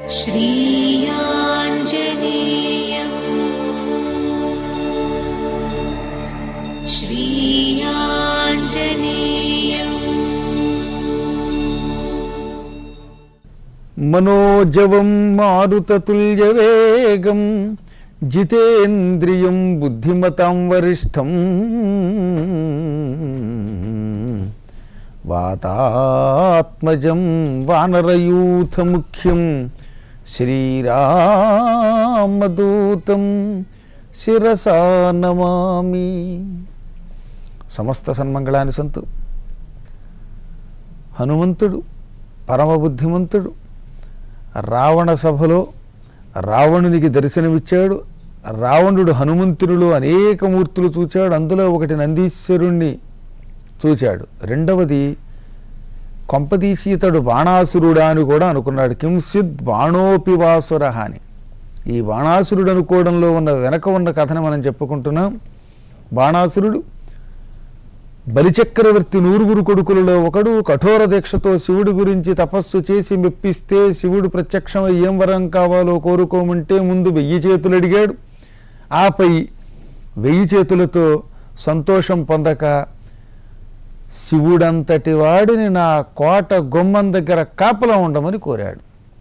श्रीयाञ्जनेयम् श्रीयाञ्जनेयम् మనోజవం మారుతతుల్యవేగం జితేంద్రియం బుద్ధిమతాం వరిష్టం వాతాత్మజం వానరయూథముఖ్యం శ్రీరామదూతం శిరసా నమామి సమస్త సన్మంగళాన్ని సంతు హనుమంతుడు పరమ బుద్ధిమంతుడు రావణ సభలో రావణునికి దర్శనమిచ్చాడు రావణుడు హనుమంతునిలో అనేక మూర్తులు చూచాడు అందులో ఒకటి నందీశ్వరుణ్ణి చూచాడు రెండవది కొంపదీసి ఇతడు బాణాసురుడా అని కూడా అనుకున్నాడు కింసిద్ బాణోపివాసుర అని ఈ బాణాసురుడు అనుకోవడంలో ఉన్న వెనక ఉన్న కథను మనం చెప్పుకుంటున్నాం బాణాసురుడు బలిచక్రవర్తి నూరుగురు కొడుకులలో ఒకడు కఠోర దీక్షతో శివుడి గురించి తపస్సు చేసి మెప్పిస్తే శివుడు ప్రత్యక్షమై ఏం వరం కావాలో కోరుకోమంటే ముందు వెయ్యి చేతులు అడిగాడు ఆపై వెయ్యి చేతులతో సంతోషం పొందక శివుడంతటి వాడిని నా కోట గుమ్మం దగ్గర కాపలా ఉండమని కోరాడు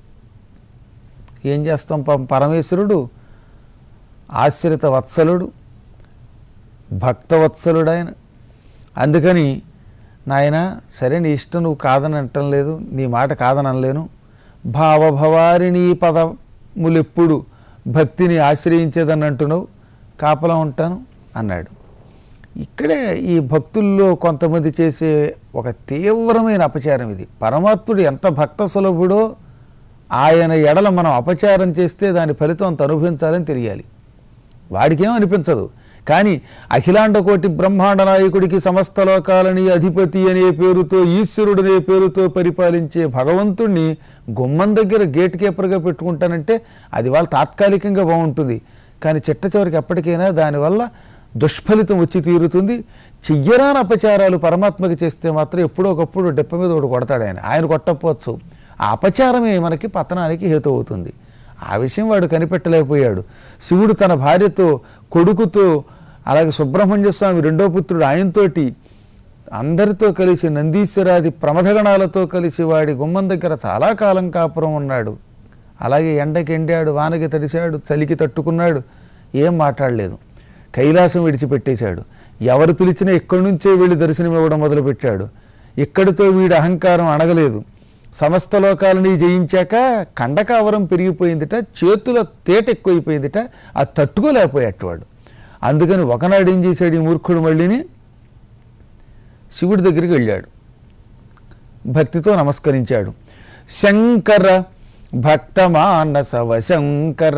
ఏం చేస్తాం పాపం పరమేశ్వరుడు ఆశ్రిత వత్సలుడు భక్తవత్సలుడు ఆయన అందుకని నాయన సరే నీ ఇష్టం నువ్వు కాదని అంటం లేదు నీ మాట కాదని అనలేను భావభవారిణీ పదములెప్పుడు భక్తిని ఆశ్రయించేదని అంటున్నావు కాపలా ఉంటాను అన్నాడు ఇక్కడే ఈ భక్తుల్లో కొంతమంది చేసే ఒక తీవ్రమైన అపచారం ఇది పరమాత్ముడు ఎంత భక్త సులభుడో ఆయన ఎడల మనం అపచారం చేస్తే దాని ఫలితం అంత అనుభవించాలని తెలియాలి వాడికేం అనిపించదు కానీ అఖిలాండ కోటి బ్రహ్మాండ నాయకుడికి సమస్త లోకాలని అధిపతి అనే పేరుతో ఈశ్వరుడనే పేరుతో పరిపాలించే భగవంతుణ్ణి గుమ్మం దగ్గర గేట్ కీపర్గా పెట్టుకుంటానంటే అది వాళ్ళ తాత్కాలికంగా బాగుంటుంది కానీ చిట్ట చివరికి ఎప్పటికైనా దానివల్ల దుష్ఫలితం వచ్చి తీరుతుంది చెయ్యరాని అపచారాలు పరమాత్మకి చేస్తే మాత్రం ఎప్పుడో ఒకప్పుడు డెప్ప మీద ఒకటి కొడతాడు ఆయన ఆయన కొట్టకపోవచ్చు ఆ అపచారమే మనకి పతనానికి హేతు అవుతుంది ఆ విషయం వాడు కనిపెట్టలేకపోయాడు శివుడు తన భార్యతో కొడుకుతో అలాగే సుబ్రహ్మణ్య స్వామి రెండో పుత్రుడు ఆయనతోటి అందరితో కలిసి నందీశ్వరాది ప్రమథగణాలతో కలిసి వాడి గుమ్మం దగ్గర చాలా కాలం కాపురం ఉన్నాడు అలాగే ఎండకి ఎండాడు వానకి తడిశాడు చలికి తట్టుకున్నాడు ఏం మాట్లాడలేదు కైలాసం విడిచిపెట్టేశాడు ఎవరు పిలిచినా ఎక్కడి నుంచే వీళ్ళు దర్శనం ఇవ్వడం మొదలుపెట్టాడు ఇక్కడితో వీడి అహంకారం అణగలేదు సమస్త లోకాలని జయించాక కండకావరం పెరిగిపోయిందిట చేతుల తేట ఎక్కువైపోయిందిట అది తట్టుకోలేకపోయాడు అందుకని ఒకనాడు ఏం చేశాడు ఈ మూర్ఖుడు మళ్ళీని శివుడి దగ్గరికి వెళ్ళాడు భక్తితో నమస్కరించాడు శంకర భక్తమానసవ శంకర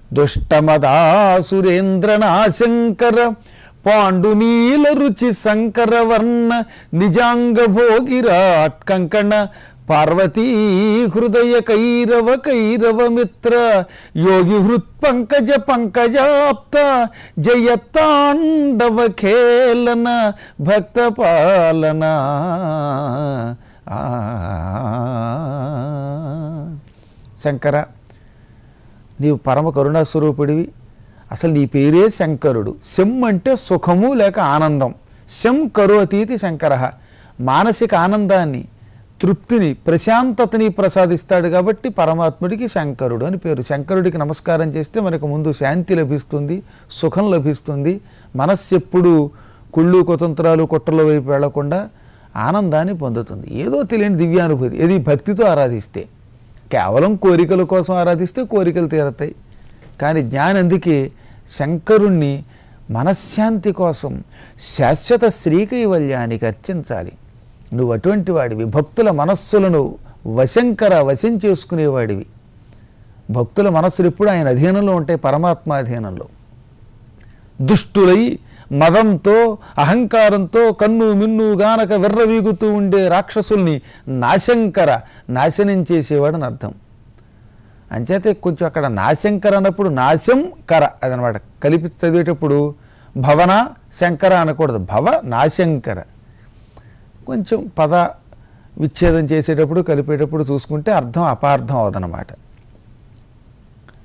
దుష్టమదాసురేంద్రనాశంకర పాండునీల రుచి శంకర వర్ణ నిజాంగ భోగిరాట్ కంకణ పార్వతీ హృదయ కైరవ కైరవ మిత్ర యోగి హృత్ పంకజ పంకజాప్త జయ తాండవ ఖేలన భక్త పాలన శంకర నీవు పరమ కరుణాస్వరూపుడివి అసలు నీ పేరే శంకరుడు శం అంటే సుఖము లేక ఆనందం శం కరోతీతి శంకర మానసిక ఆనందాన్ని తృప్తిని ప్రశాంతతని ప్రసాదిస్తాడు కాబట్టి పరమాత్ముడికి శంకరుడు అని పేరు శంకరుడికి నమస్కారం చేస్తే మనకు ముందు శాంతి లభిస్తుంది సుఖం లభిస్తుంది మనస్సు ఎప్పుడు కుళ్ళు కుతంత్రాలు కుట్రల వైపు వెళ్లకుండా ఆనందాన్ని పొందుతుంది ఏదో తెలియని దివ్యానుభూతి ఇది భక్తితో ఆరాధిస్తే కేవలం కోరికల కోసం ఆరాధిస్తే కోరికలు తీరతాయి కానీ జ్ఞానందుకే శంకరుణ్ణి మనశ్శాంతి కోసం శాశ్వత శ్రీకైవల్యానికి అర్చించాలి నువ్వు అటువంటి వాడివి భక్తుల మనస్సులను వశంకర వశం చేసుకునేవాడివి భక్తుల మనస్సులు ఎప్పుడు ఆయన అధీనంలో ఉంటాయి పరమాత్మ అధీనంలో దుష్టులై మదంతో అహంకారంతో కన్ను మిన్ను గానక విర్రవీగుతూ ఉండే రాక్షసుల్ని నాశంకర నాశనం చేసేవాడని అర్థం అంచేతే కొంచెం అక్కడ నాశంకర అన్నప్పుడు నాశం కర అదనమాట కలిపి చదివేటప్పుడు భవన శంకర అనకూడదు భవ నాశంకర కొంచెం పద విచ్ఛేదం చేసేటప్పుడు కలిపేటప్పుడు చూసుకుంటే అర్థం అపార్థం అవదనమాట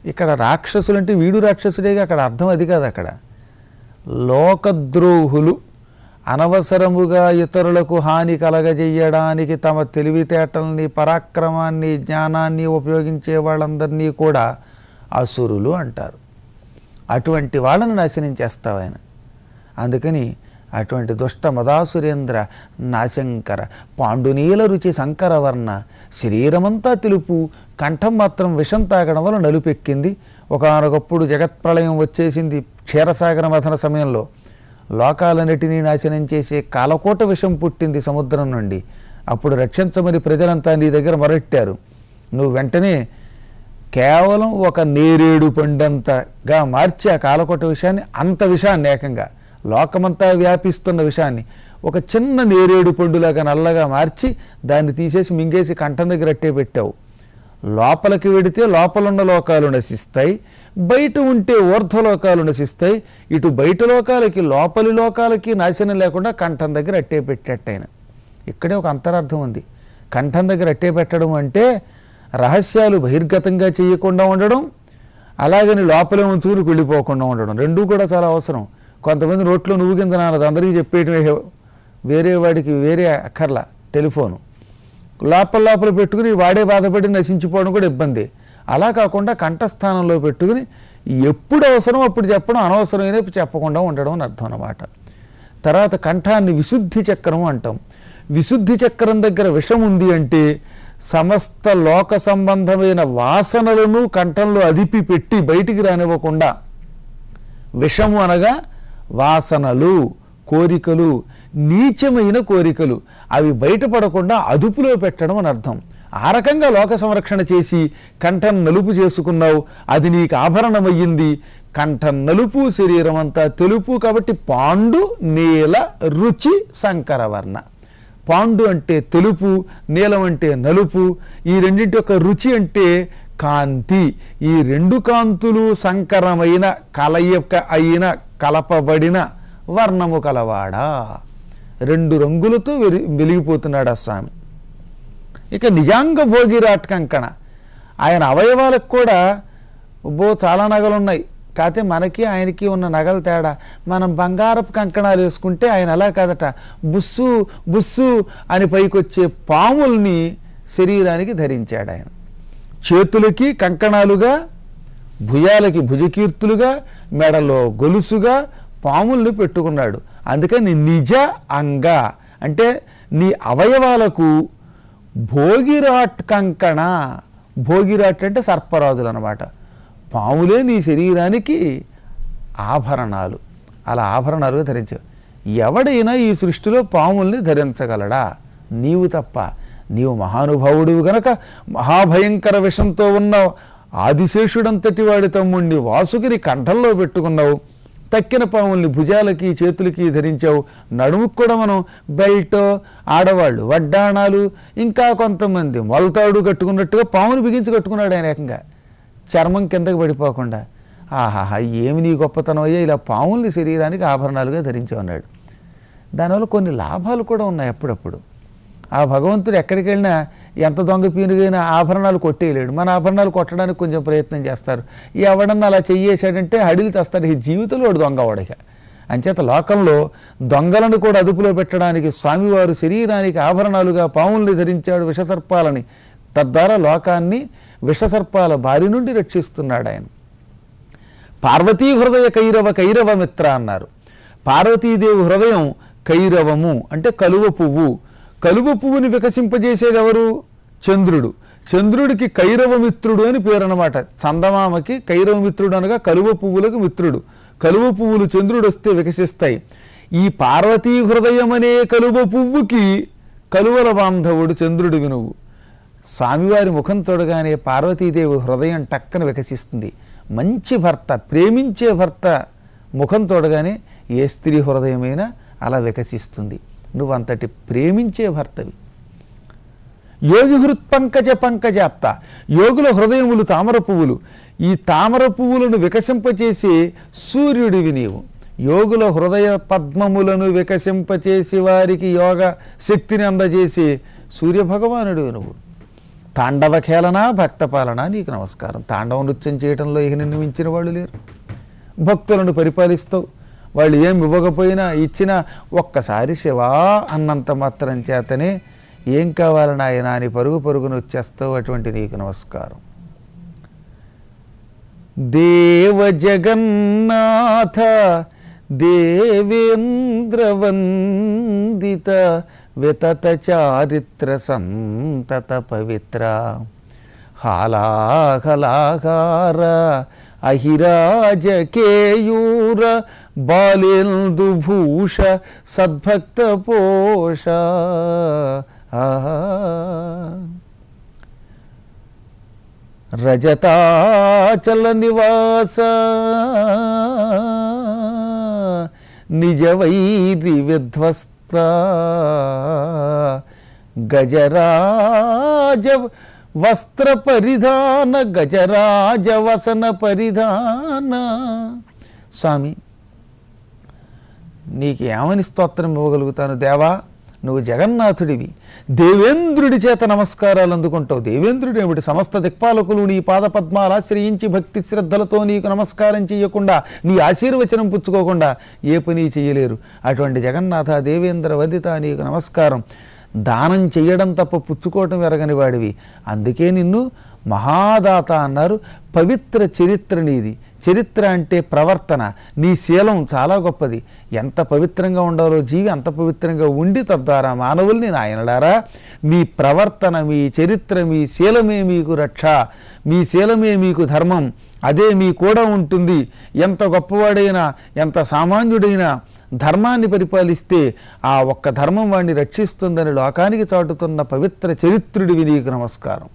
ఇక్కడ రాక్షసులు అంటే వీడు రాక్షసుడేగా అక్కడ అర్థం అది కాదు అక్కడ లోకద్రోహులు అనవసరముగా ఇతరులకు హాని కలగజేయడానికి తమ తెలివితేటల్ని పరాక్రమాన్ని జ్ఞానాన్ని ఉపయోగించే వాళ్ళందరినీ కూడా అసురులు అంటారు అటువంటి వాళ్ళని నాశనం చేస్తావు ఆయన అందుకని అటువంటి దుష్ట మదాసురేంద్ర నాశంకర పాండునీల రుచి శంకరవర్ణ శరీరమంతా తెలుపు కంఠం మాత్రం విషం తాగడం వల్ల నలుపెక్కింది ఒకనొకప్పుడు జగత్ప్రళయం వచ్చేసింది క్షీరసాగర మథన సమయంలో లోకాలన్నిటినీ నాశనం చేసే కాలకోట విషం పుట్టింది సముద్రం నుండి అప్పుడు రక్షించమని ప్రజలంతా నీ దగ్గర మొరట్టారు నువ్వు వెంటనే కేవలం ఒక నేరేడు పండంతగా మార్చి ఆ కాలకోట విషయాన్ని అంత విషయాన్ని ఏకంగా లోకమంతా వ్యాపిస్తున్న విషయాన్ని ఒక చిన్న నేరేడు పండులాగా నల్లగా మార్చి దాన్ని తీసేసి మింగేసి కంఠం దగ్గర అట్టే పెట్టావు లోపలికి వెడితే లోపలున్న లోకాలు నశిస్తాయి బయట ఉంటే ఊర్ధ్వలోకాలు నశిస్తాయి ఇటు బయట లోకాలకి లోపలి లోకాలకి నాశనం లేకుండా కంఠం దగ్గర అట్టే పెట్టేట్టయిన ఇక్కడే ఒక అంతరార్థం ఉంది కంఠం దగ్గర అట్టే పెట్టడం అంటే రహస్యాలు బహిర్గతంగా చేయకుండా ఉండడం అలాగని లోపలే ఉంచుకుని వెళ్ళిపోకుండా ఉండడం రెండూ కూడా చాలా అవసరం కొంతమంది నోట్లో నువ్వు కింద నానదు అందరికీ చెప్పేయటమే వేరే వాడికి వేరే అక్కర్లా టెలిఫోను లోపల లోపల పెట్టుకుని వాడే బాధపడి నశించిపోవడం కూడా ఇబ్బంది అలా కాకుండా కంఠస్థానంలో పెట్టుకుని ఎప్పుడు అవసరం అప్పుడు చెప్పడం అనవసరమైన చెప్పకుండా ఉండడం అని అర్థం అన్నమాట తర్వాత కంఠాన్ని విశుద్ధి చక్రం అంటాం విశుద్ధి చక్రం దగ్గర విషం ఉంది అంటే సమస్త లోక సంబంధమైన వాసనలను కంఠంలో అదిపి పెట్టి బయటికి రానివ్వకుండా విషము అనగా వాసనలు కోరికలు నీచమైన కోరికలు అవి బయటపడకుండా అదుపులో పెట్టడం అని అర్థం ఆ రకంగా లోక సంరక్షణ చేసి కంఠం నలుపు చేసుకున్నావు అది నీకు ఆభరణమయ్యింది కంఠం నలుపు శరీరం అంతా తెలుపు కాబట్టి పాండు నీల రుచి సంకరవర్ణ పాండు అంటే తెలుపు నీలం అంటే నలుపు ఈ రెండింటి యొక్క రుచి అంటే కాంతి ఈ రెండు కాంతులు సంకరమైన కలయిక అయిన కలపబడిన వర్ణము కలవాడా రెండు రంగులతో వెలి వెలిగిపోతున్నాడు ఆ స్వామి ఇక నిజాంగ భోగిరాట్ కంకణ ఆయన అవయవాలకు కూడా బో చాలా నగలు ఉన్నాయి కాకపోతే మనకి ఆయనకి ఉన్న నగల తేడా మనం బంగారపు కంకణాలు వేసుకుంటే ఆయన అలా కాదట బుస్సు బుస్సు అని పైకొచ్చే పాముల్ని శరీరానికి ధరించాడు ఆయన చేతులకి కంకణాలుగా భుజాలకి భుజకీర్తులుగా మెడలో గొలుసుగా పాముల్ని పెట్టుకున్నాడు అందుకని నిజ అంగ అంటే నీ అవయవాలకు భోగిరాట్ కంకణ భోగిరాట్ అంటే సర్పరాజులు అనమాట పాములే నీ శరీరానికి ఆభరణాలు అలా ఆభరణాలుగా ధరించావు ఎవడైనా ఈ సృష్టిలో పాముల్ని ధరించగలడా నీవు తప్ప నీవు మహానుభావుడివి గనక మహాభయంకర విషంతో ఉన్న ఆదిశేషుడంతటి వాడి తమ్ముణ్ణి వాసుకిని కంఠంలో పెట్టుకున్నావు తక్కిన పాముల్ని భుజాలకి చేతులకి ధరించావు నడుముకు కూడా మనం బెల్ట్ ఆడవాళ్ళు వడ్డాణాలు ఇంకా కొంతమంది మొలతాడు కట్టుకున్నట్టుగా పాముని బిగించి కట్టుకున్నాడు ఆయన ఏకంగా చర్మం కిందకి పడిపోకుండా ఆహాహా ఏమి నీ గొప్పతనం అయ్యా ఇలా పాముల్ని శరీరానికి ఆభరణాలుగా ధరించి ఉన్నాడు దానివల్ల కొన్ని లాభాలు కూడా ఉన్నాయి అప్పుడప్పుడు ఆ భగవంతుడు ఎక్కడికి వెళ్ళినా ఎంత దొంగ పీనుగైనా ఆభరణాలు కొట్టేయలేడు మన ఆభరణాలు కొట్టడానికి కొంచెం ప్రయత్నం చేస్తారు ఎవడన్నా అలా చెయ్యేశాడంటే హడిలు తెస్తాడు ఈ జీవితంలో వాడు దొంగ వాడిగా అంచేత లోకంలో దొంగలను కూడా అదుపులో పెట్టడానికి స్వామివారు శరీరానికి ఆభరణాలుగా పాముల్ని ధరించాడు విషసర్పాలని తద్వారా లోకాన్ని విషసర్పాల బారి నుండి రక్షిస్తున్నాడు ఆయన పార్వతీ హృదయ కైరవ కైరవ మిత్ర అన్నారు పార్వతీదేవి హృదయం కైరవము అంటే కలువ పువ్వు కలువ పువ్వుని వికసింపజేసేది ఎవరు చంద్రుడు చంద్రుడికి కైరవ మిత్రుడు అని పేరు అనమాట చందమామకి కైరవ మిత్రుడు అనగా కలువ పువ్వులకు మిత్రుడు కలువ పువ్వులు చంద్రుడు వస్తే వికసిస్తాయి ఈ పార్వతీ హృదయం అనే కలువ పువ్వుకి కలువల బాంధవుడు చంద్రుడు వినువు స్వామివారి ముఖం చూడగానే పార్వతీదేవి హృదయం టక్కన వికసిస్తుంది మంచి భర్త ప్రేమించే భర్త ముఖం చూడగానే ఏ స్త్రీ హృదయమైనా అలా వికసిస్తుంది నువ్వు అంతటి ప్రేమించే భర్తవి యోగి హృత్పంకజ పంకజాప్త యోగుల హృదయములు తామర పువ్వులు ఈ తామర పువ్వులను వికసింపచేసే సూర్యుడివి నీవు యోగుల హృదయ పద్మములను వికసింపచేసి వారికి యోగ శక్తిని అందజేసే సూర్యభగవానుడు నువ్వు తాండవ ఖేళన భక్తపాలన నీకు నమస్కారం తాండవ నృత్యం చేయడంలో ఇక నిన్ను మించిన వాళ్ళు లేరు భక్తులను పరిపాలిస్తావు వాళ్ళు ఏం ఇవ్వకపోయినా ఇచ్చినా ఒక్కసారి శివా అన్నంత మాత్రం చేతనే ఏం కావాలి నాయనా అని పరుగు పరుగున వచ్చేస్తావు అటువంటి నీకు నమస్కారం దేవ జగన్నాథ దేవేంద్రవందిత వితత చారిత్ర సంతత పవిత్ర హాలాహలాహార అహిరాజ కేయూర బాలేందుభూష సద్భక్త పోష ఆహా రజతాచల నివాస నిజ వైరి విధ్వస్త గజరాజ వస్త్ర పరిధాన గజరాజ వసన పరిధాన స్వామి నీకు ఏమని స్తోత్రం ఇవ్వగలుగుతాను దేవా నువ్వు జగన్నాథుడివి దేవేంద్రుడి చేత నమస్కారాలు అందుకుంటావు దేవేంద్రుడు ఏమిటి సమస్త దిక్పాలకులు నీ పాదపద్మాలు ఆశ్రయించి భక్తి శ్రద్ధలతో నీకు నమస్కారం చేయకుండా నీ ఆశీర్వచనం పుచ్చుకోకుండా ఏ పని చేయలేరు అటువంటి జగన్నాథ దేవేంద్ర వదిత నీకు నమస్కారం దానం చెయ్యడం తప్ప పుచ్చుకోవటం ఎరగని వాడివి అందుకే నిన్ను మహాదాత అన్నారు పవిత్ర చరిత్ర నీది చరిత్ర అంటే ప్రవర్తన నీ శీలం చాలా గొప్పది ఎంత పవిత్రంగా ఉండాలో జీవి అంత పవిత్రంగా ఉండి తద్వారా మానవుల్ని నాయనడారా మీ ప్రవర్తన మీ చరిత్ర మీ శీలమే మీకు రక్ష మీ శీలమే మీకు ధర్మం అదే మీ కూడా ఉంటుంది ఎంత గొప్పవాడైనా ఎంత సామాన్యుడైనా ధర్మాన్ని పరిపాలిస్తే ఆ ఒక్క ధర్మం వాడిని రక్షిస్తుందని లోకానికి చాటుతున్న పవిత్ర చరిత్రుడివి నీకు నమస్కారం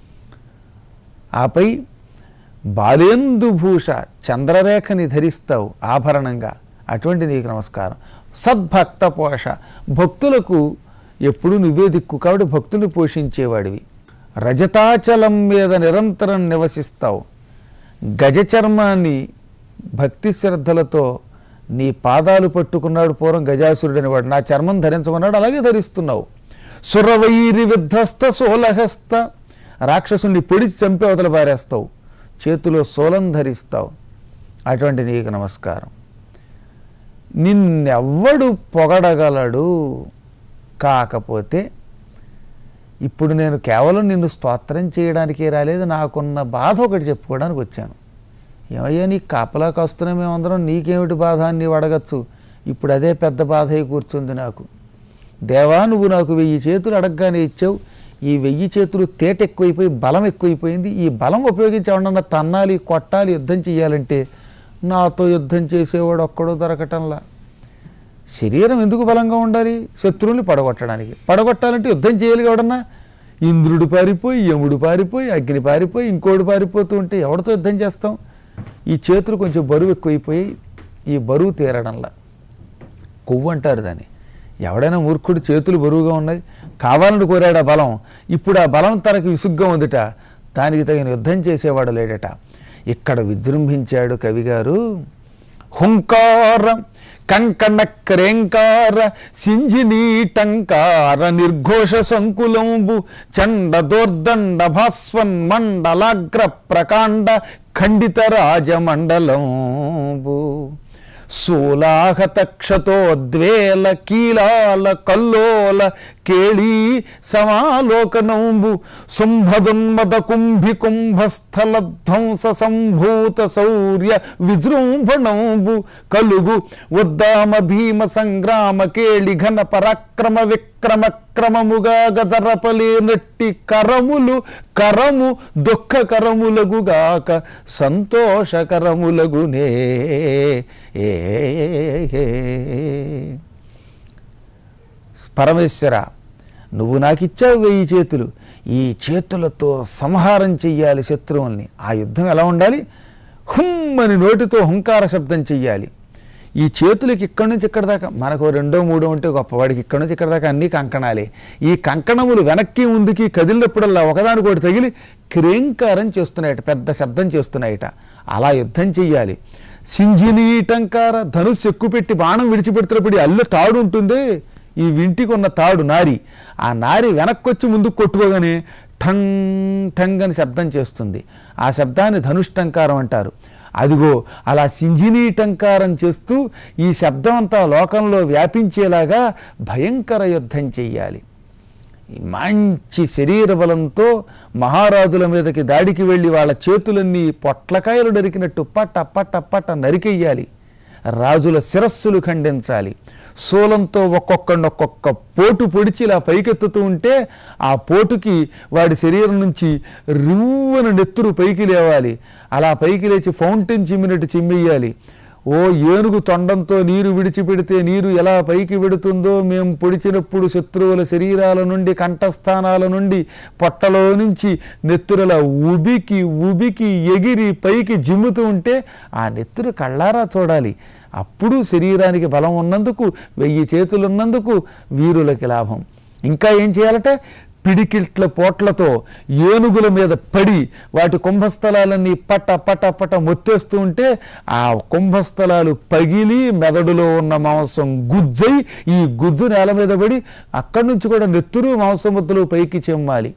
ఆపై బాలేందుభూష చంద్రరేఖని ధరిస్తావు ఆభరణంగా అటువంటి నీకు నమస్కారం సద్భక్త పోష భక్తులకు ఎప్పుడు నువ్వే దిక్కు కాబట్టి భక్తులు పోషించేవాడివి రజతాచలం మీద నిరంతరం నివసిస్తావు గజ చర్మాన్ని భక్తి శ్రద్ధలతో నీ పాదాలు పట్టుకున్నాడు పూర్వం గజాసురుడని వాడు నా చర్మం ధరించమన్నాడు అలాగే ధరిస్తున్నావు సురవైరి విధ్వస్త సోలహస్త రాక్షసుని పొడిచి చంపి అవతల పారేస్తావు చేతిలో సోలం ధరిస్తావు అటువంటి నీకు నమస్కారం నిన్నెవ్వడు పొగడగలడు కాకపోతే ఇప్పుడు నేను కేవలం నిన్ను స్తోత్రం చేయడానికే రాలేదు నాకున్న బాధ ఒకటి చెప్పుకోవడానికి వచ్చాను ఏమయ్యా నీకు కాపలా కాస్తున్నా మేమందరం నీకేమిటి బాధ అని నీవు అడగచ్చు ఇప్పుడు అదే పెద్ద బాధ అయి కూర్చుంది నాకు దేవా నువ్వు నాకు వెయ్యి చేతులు అడగగానే ఇచ్చావు ఈ వెయ్యి చేతులు తేట ఎక్కువైపోయి బలం ఎక్కువైపోయింది ఈ బలం ఉపయోగించి ఎవడన్నా తన్నాలి కొట్టాలి యుద్ధం చేయాలంటే నాతో యుద్ధం చేసేవాడు ఒక్కడో దొరకటంలా శరీరం ఎందుకు బలంగా ఉండాలి శత్రువుని పడగొట్టడానికి పడగొట్టాలంటే యుద్ధం చేయాలి ఎవడన్నా ఇంద్రుడు పారిపోయి యముడు పారిపోయి అగ్ని పారిపోయి ఇంకోడు పారిపోతూ ఉంటే ఎవరితో యుద్ధం చేస్తాం ఈ చేతులు కొంచెం బరువు ఎక్కువైపోయి ఈ బరువు తీరడంలా కొవ్వు అంటారు దాన్ని ఎవడైనా మూర్ఖుడు చేతులు బరువుగా ఉన్నాయి కావాలని కోరాడు ఆ బలం ఇప్పుడు ఆ బలం తనకి విసుగ్గా ఉందిట దానికి తగిన యుద్ధం చేసేవాడు లేడట ఇక్కడ విజృంభించాడు కవిగారు హుంకార కంకణ క్రేంకార సింజినీటంకార నిర్ఘోష సంకులంబు చండ దోర్దండ భాస్వన్ మండలాగ్ర ప్రకాండ ఖండిత రాజమండలంబు శూలాహతక్షతోద్వేల కీలాల కల్లోల కేళీ సమాలోకనంబు శుంభదున్మద కుంభి కుంభస్థల ధ్వంస సంభూత శౌర్య విజృంభణంబు కలుగు ఉద్దామ భీమ సంగ్రామ కేళి ఘన పరాక్రమ విక్రమ క్రమముగా గదరపలేనట్టి కరములు కరము దుఃఖ కరములగుగాక సంతోషకరములగునే ఏ పరమేశ్వర నువ్వు నాకు ఇచ్చావు వెయ్యి చేతులు ఈ చేతులతో సంహారం చెయ్యాలి శత్రువుల్ని ఆ యుద్ధం ఎలా ఉండాలి హుమ్ అని నోటితో హుంకార శబ్దం చెయ్యాలి ఈ చేతులకి ఇక్కడి నుంచి ఇక్కడ దాకా మనకు రెండో మూడో ఉంటే గొప్పవాడికి ఇక్కడి నుంచి ఇక్కడ దాకా అన్ని కంకణాలే ఈ కంకణములు వెనక్కి ముందుకి కదిలినప్పుడల్లా ఒకదానికొకటి తగిలి క్రేంకారం చేస్తున్నాయట పెద్ద శబ్దం చేస్తున్నాయట అలా యుద్ధం చెయ్యాలి సింజినీటంకార ధనుస్సు ఎక్కుపెట్టి బాణం విడిచిపెడుతున్నప్పుడు ఈ అల్లు తాడు ఉంటుంది ఈ వింటికి ఉన్న తాడు నారి ఆ నారి వెనక్కొచ్చి ముందుకు కొట్టుకోగానే ఠంగ్ ఠంగ్ అని శబ్దం చేస్తుంది ఆ శబ్దాన్ని ధనుష్టంకారం అంటారు అదిగో అలా సింజినీ టంకారం చేస్తూ ఈ శబ్దం అంతా లోకంలో వ్యాపించేలాగా భయంకర యుద్ధం చెయ్యాలి ఈ మంచి శరీర బలంతో మహారాజుల మీదకి దాడికి వెళ్ళి వాళ్ళ చేతులన్నీ పొట్లకాయలు నరికినట్టు పట్ట పట్ట పట్ట నరికెయ్యాలి రాజుల శిరస్సులు ఖండించాలి శూలంతో ఒక్కొక్కడిని ఒక్కొక్క పోటు పొడిచి ఇలా పైకెత్తుతూ ఉంటే ఆ పోటుకి వాడి శరీరం నుంచి రివ్వున నెత్తురు పైకి లేవాలి అలా పైకి లేచి ఫౌంటైన్ చిమ్మినట్టు చిమ్మెయ్యాలి ఓ ఏనుగు తొండంతో నీరు విడిచిపెడితే నీరు ఎలా పైకి వెడుతుందో మేము పొడిచినప్పుడు శత్రువుల శరీరాల నుండి కంఠస్థానాల నుండి పొట్టలో నుంచి నెత్తురల ఉబికి ఉబికి ఎగిరి పైకి జిమ్ముతూ ఉంటే ఆ నెత్తురు కళ్ళారా చూడాలి అప్పుడు శరీరానికి బలం ఉన్నందుకు వెయ్యి చేతులున్నందుకు వీరులకి లాభం ఇంకా ఏం చేయాలట పిడికిట్ల పోట్లతో ఏనుగుల మీద పడి వాటి కుంభస్థలాలన్నీ పట్ట పట్ట పట్ట మొత్తేస్తూ ఉంటే ఆ కుంభస్థలాలు పగిలి మెదడులో ఉన్న మాంసం గుజ్జై ఈ గుజ్జు నేల మీద పడి అక్కడి నుంచి కూడా నెత్తురు మాంసముద్దలు పైకి చెమ్మాలి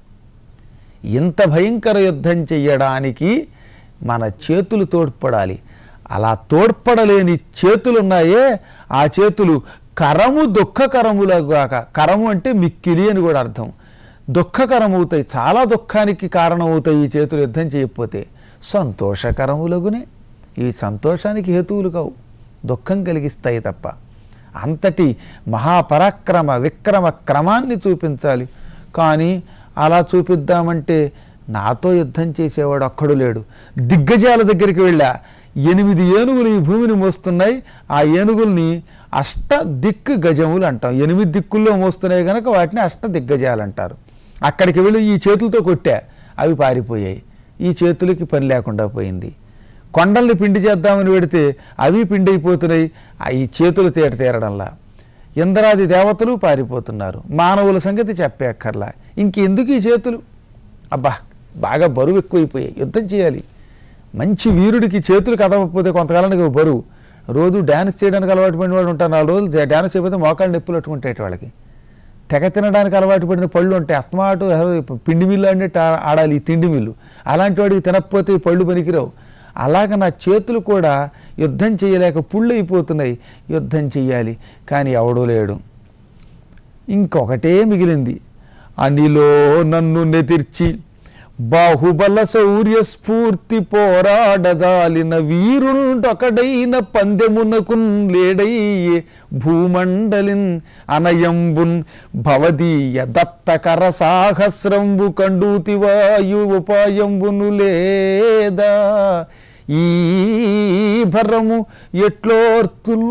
ఇంత భయంకర యుద్ధం చెయ్యడానికి మన చేతులు తోడ్పడాలి అలా తోడ్పడలేని చేతులున్నాయే ఆ చేతులు కరము దుఃఖకరములగాక కరము అంటే మిక్కిలి అని కూడా అర్థం దుఃఖకరమవుతాయి చాలా దుఃఖానికి కారణమవుతాయి ఈ చేతులు యుద్ధం చేయకపోతే సంతోషకరములగునే ఇవి సంతోషానికి హేతువులు కావు దుఃఖం కలిగిస్తాయి తప్ప అంతటి మహాపరాక్రమ విక్రమ క్రమాన్ని చూపించాలి కానీ అలా చూపిద్దామంటే నాతో యుద్ధం చేసేవాడు ఒక్కడు లేడు దిగ్గజాల దగ్గరికి వెళ్ళా ఎనిమిది ఏనుగులు ఈ భూమిని మోస్తున్నాయి ఆ ఏనుగుల్ని అష్ట దిక్కు గజములు అంటాం ఎనిమిది దిక్కుల్లో మోస్తున్నాయి కనుక వాటిని అష్ట దిగ్గజాలు అంటారు అక్కడికి వెళ్ళి ఈ చేతులతో కొట్టా అవి పారిపోయాయి ఈ చేతులకి పని లేకుండా పోయింది కొండల్ని పిండి చేద్దామని పెడితే అవి పిండి అయిపోతున్నాయి ఆ ఈ చేతులు తేట తీరడంలా ఇంద్రాది దేవతలు పారిపోతున్నారు మానవుల సంగతి చెప్పేక్కర్లా ఇంకెందుకు ఈ చేతులు అబ్బా బాగా బరువు ఎక్కువైపోయాయి యుద్ధం చేయాలి మంచి వీరుడికి చేతులు కదవకపోతే కొంతకాలానికి బరువు రోజు డ్యాన్స్ చేయడానికి అలవాటు పడిన వాడు ఉంటారు నాలుగు రోజులు డ్యా- డ్యాన్స్ చేయకపోతే మోకాళ్ళు నొప్పులు పట్టుకుంటాయి వాళ్ళకి తెగ తినడానికి అలవాటు పడిన పళ్ళు ఉంటాయి అస్తమాటు ఏదో పిండి మిల్లు అన్నట్టు ఆ- ఆడాలి ఈ తిండి మిల్లు అలాంటి వాడికి తినకపోతే ఈ పళ్ళు పనికిరావు అలాగ నా చేతులు కూడా యుద్ధం చేయలేక పుళ్ళు అయిపోతున్నాయి యుద్ధం చెయ్యాలి కానీ ఎవడూ లేడు ఇంకొకటే మిగిలింది అనిలో నన్ను నెతిర్చి బాహుబల శౌర్య స్ఫూర్తి పోరాడజాలిన వీరుండొకడైన పందెమునకు లేడయ్యే భూమండలిన్ అనయంబున్ భవదీయ దత్తకర సాహస్రంబు కండూతివాయు ఉపాయంబును లేదా ఈ భరము ఎట్లోర్తుల్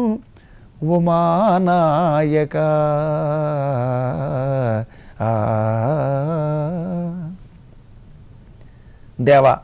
ఉమానాయక ఆ. దేవా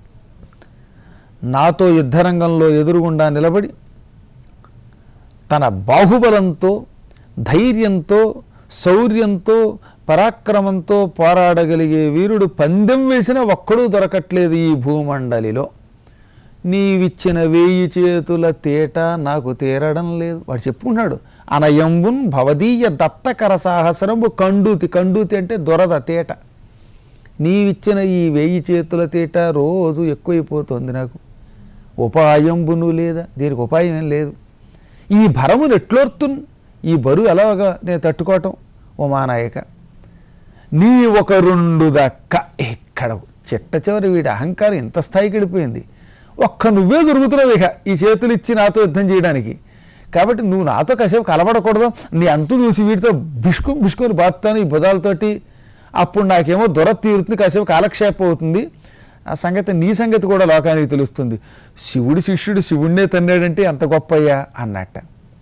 నాతో యుద్ధరంగంలో ఎదురుగుండా నిలబడి తన బాహుబలంతో ధైర్యంతో శౌర్యంతో పరాక్రమంతో పోరాడగలిగే వీరుడు పందెం వేసిన ఒక్కడూ దొరకట్లేదు ఈ భూమండలిలో నీవిచ్చిన వేయి చేతుల తేట నాకు తీరడం లేదు వాడు చెప్పుకున్నాడు అనయంబున్ భవదీయ దత్తకర సాహసరంబు కండూతి కండూతి అంటే దొరద తేట నీవిచ్చిన ఈ వేయి చేతుల తేట రోజు ఎక్కువైపోతుంది నాకు ఉపాయంబును లేదా దీనికి ఉపాయం ఏం లేదు ఈ భరమును ఎట్లోర్తున్ ఈ బరువు ఎలాగా నేను తట్టుకోవటం ఉమానాయక నీ ఒక రెండు దక్క ఎక్కడ చిట్ట చివరి వీడి అహంకారం ఇంత స్థాయికి వెళ్ళిపోయింది ఒక్క నువ్వే దొరుకుతున్నావు ఇక ఈ చేతులు ఇచ్చి నాతో యుద్ధం చేయడానికి కాబట్టి నువ్వు నాతో కాసేపు కలబడకూడదు నీ అంతు చూసి వీటితో బిష్కు బిష్కుని బాత్తాను ఈ భుజాలతోటి అప్పుడు నాకేమో దొర తీరుతుంది కాసేపు కాలక్షేపం అవుతుంది ఆ సంగతి నీ సంగతి కూడా లోకానికి తెలుస్తుంది శివుడి శిష్యుడు శివుణ్ణే తన్నాడంటే ఎంత గొప్పయ్యా అన్నట్ట